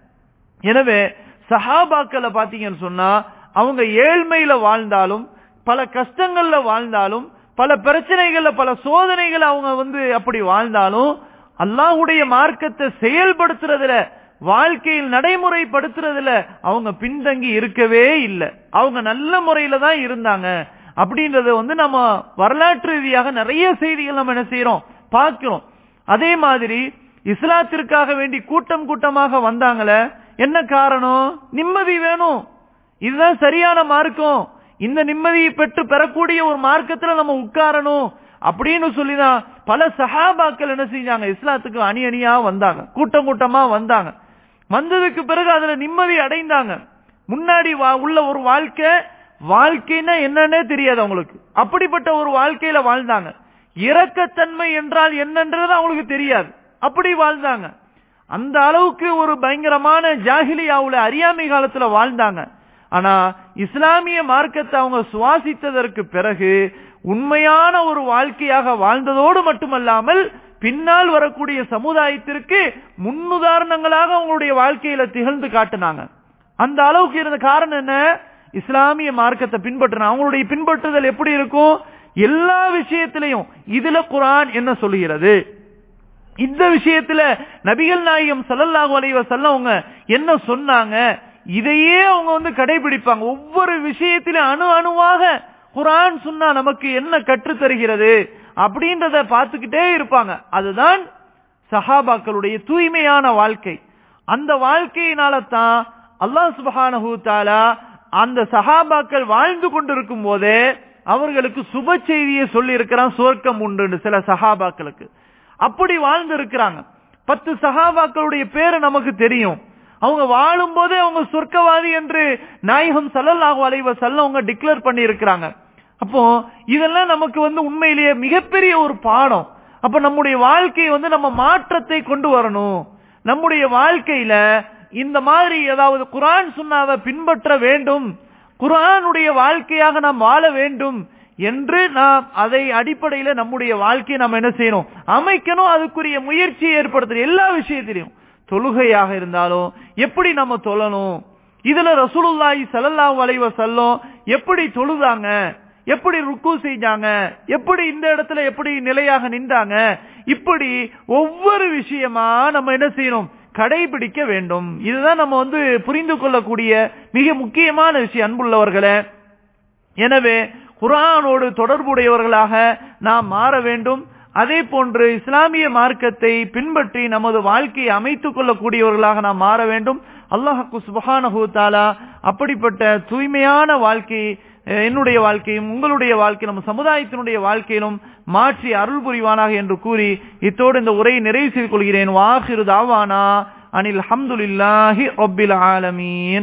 எனவே சஹாபாக்களை பாத்தீங்கன்னு சொன்னா அவங்க ஏழ்மையில வாழ்ந்தாலும் பல கஷ்டங்கள்ல வாழ்ந்தாலும் பல பிரச்சனைகள்ல பல சோதனைகள் அவங்க வந்து அப்படி வாழ்ந்தாலும் அல்லாஹுடைய மார்க்கத்தை செயல்படுத்துறதுல வாழ்க்கையில் நடைமுறைப்படுத்துறதுல அவங்க பின்தங்கி இருக்கவே இல்லை அவங்க நல்ல முறையில தான் இருந்தாங்க அப்படின்றத வந்து நம்ம வரலாற்று ரீதியாக நிறைய செய்திகள் நம்ம என்ன செய்யறோம் பார்க்கிறோம் அதே மாதிரி இஸ்லாத்திற்காக வேண்டி கூட்டம் கூட்டமாக வந்தாங்களே என்ன காரணம் நிம்மதி வேணும் இதுதான் சரியான மார்க்கம் இந்த நிம்மதியை பெற்று பெறக்கூடிய ஒரு மார்க்கத்துல நம்ம உட்காரணும் அப்படின்னு சொல்லிதான் பல சஹாபாக்கள் என்ன செஞ்சாங்க இஸ்லாத்துக்கு அணி அணியா வந்தாங்க கூட்டம் கூட்டமா வந்தாங்க வந்ததுக்கு பிறகு அதுல நிம்மதி அடைந்தாங்க முன்னாடி உள்ள ஒரு வாழ்க்கை வாழ்க்கைன்னா என்னன்னே தெரியாது அவங்களுக்கு அப்படிப்பட்ட ஒரு வாழ்க்கையில வாழ்ந்தாங்க இரக்கத்தன்மை என்றால் என்னன்றது அவங்களுக்கு தெரியாது அப்படி வாழ்ந்தாங்க அந்த அளவுக்கு ஒரு பயங்கரமான ஜாகிலியாவுல அறியாமை காலத்துல வாழ்ந்தாங்க ஆனா இஸ்லாமிய மார்க்கத்தை அவங்க சுவாசித்ததற்கு பிறகு உண்மையான ஒரு வாழ்க்கையாக வாழ்ந்ததோடு மட்டுமல்லாமல் பின்னால் வரக்கூடிய சமுதாயத்திற்கு முன்னுதாரணங்களாக அவங்களுடைய வாழ்க்கையில திகழ்ந்து காட்டினாங்க அந்த அளவுக்கு இருந்த காரணம் என்ன இஸ்லாமிய மார்க்கத்தை பின்பற்றின அவங்களுடைய பின்பற்றுதல் எப்படி இருக்கும் எல்லா விஷயத்திலையும் இதுல குரான் என்ன சொல்லுகிறது இந்த விஷயத்துல நபிகள் நாயகம் சல்லல்லாஹு அலைஹி வஸல்லம் அவங்க என்ன சொன்னாங்க இதையே அவங்க வந்து கடைபிடிப்பாங்க ஒவ்வொரு விஷயத்திலும் அணு அணுவாக குரான் சொன்னா நமக்கு என்ன கற்றுத் தருகிறது அப்படின்றத பார்த்துக்கிட்டே இருப்பாங்க அதுதான் சஹாபாக்களுடைய தூய்மையான வாழ்க்கை அந்த வாழ்க்கையினால தான் அல்லாஹ் சுபஹானஹு தாலா அந்த சஹாபாக்கள் வாழ்ந்து கொண்டிருக்கும் போதே அவர்களுக்கு சுப செய்தியை சொல்லி இருக்கிறான் சுவர்க்கம் உண்டு சில சஹாபாக்களுக்கு அப்படி வாழ்ந்து இருக்கிறாங்க பத்து சஹாபாக்களுடைய பேரு நமக்கு தெரியும் அவங்க வாழும் போதே அவங்க சொர்க்கவாதி என்று நாயகம் சல்லல்லாஹு அலைவ செல்ல அவங்க டிக்ளேர் பண்ணி இருக்கிறாங்க அப்போ இதெல்லாம் நமக்கு வந்து உண்மையிலேயே மிகப்பெரிய ஒரு பாடம் அப்ப நம்முடைய வாழ்க்கையை வந்து நம்ம மாற்றத்தை கொண்டு வரணும் நம்முடைய வாழ்க்கையில இந்த மாதிரி ஏதாவது குரான் சொன்னாத பின்பற்ற வேண்டும் குரானுடைய வாழ்க்கையாக நாம் வாழ வேண்டும் என்று நாம் அதை அடிப்படையில நம்முடைய வாழ்க்கையை நம்ம என்ன செய்யணும் அமைக்கணும் அதுக்குரிய முயற்சியை ஏற்படுத்தணும் எல்லா விஷயத்திலையும் தொழுகையாக இருந்தாலும் எப்படி நம்ம தொழணும் இதுல ரசூலுல்லாஹி ஸல்லல்லாஹு அலைஹி வஸல்லம் எப்படி தொழுதாங்க எப்படி ருக்கு செஞ்சாங்க எப்படி இந்த இடத்துல எப்படி நிலையாக நின்றாங்க இப்படி ஒவ்வொரு விஷயமா நம்ம என்ன செய்யணும் கடைபிடிக்க வேண்டும் இதுதான் நம்ம வந்து புரிந்து கொள்ளக்கூடிய மிக முக்கியமான விஷயம் அன்புள்ளவர்களே எனவே குரானோடு தொடர்புடையவர்களாக நாம் மாற வேண்டும் அதே போன்று இஸ்லாமிய மார்க்கத்தை பின்பற்றி நமது வாழ்க்கையை அமைத்துக் கொள்ளக்கூடியவர்களாக நாம் மாற வேண்டும் அல்லாஹு சுபஹானஹு தாலா அப்படிப்பட்ட தூய்மையான வாழ்க்கை என்னுடைய வாழ்க்கையும் உங்களுடைய வாழ்க்கை நம்ம சமுதாயத்தினுடைய வாழ்க்கையிலும் மாற்றி அருள் புரிவானாக என்று கூறி இத்தோடு இந்த உரையை நிறைவு செய்து கொள்கிறேன் வாஹிரு தாவானா அனில் அஹமதுல்லாஹி ரப்பில் ஆலமீன்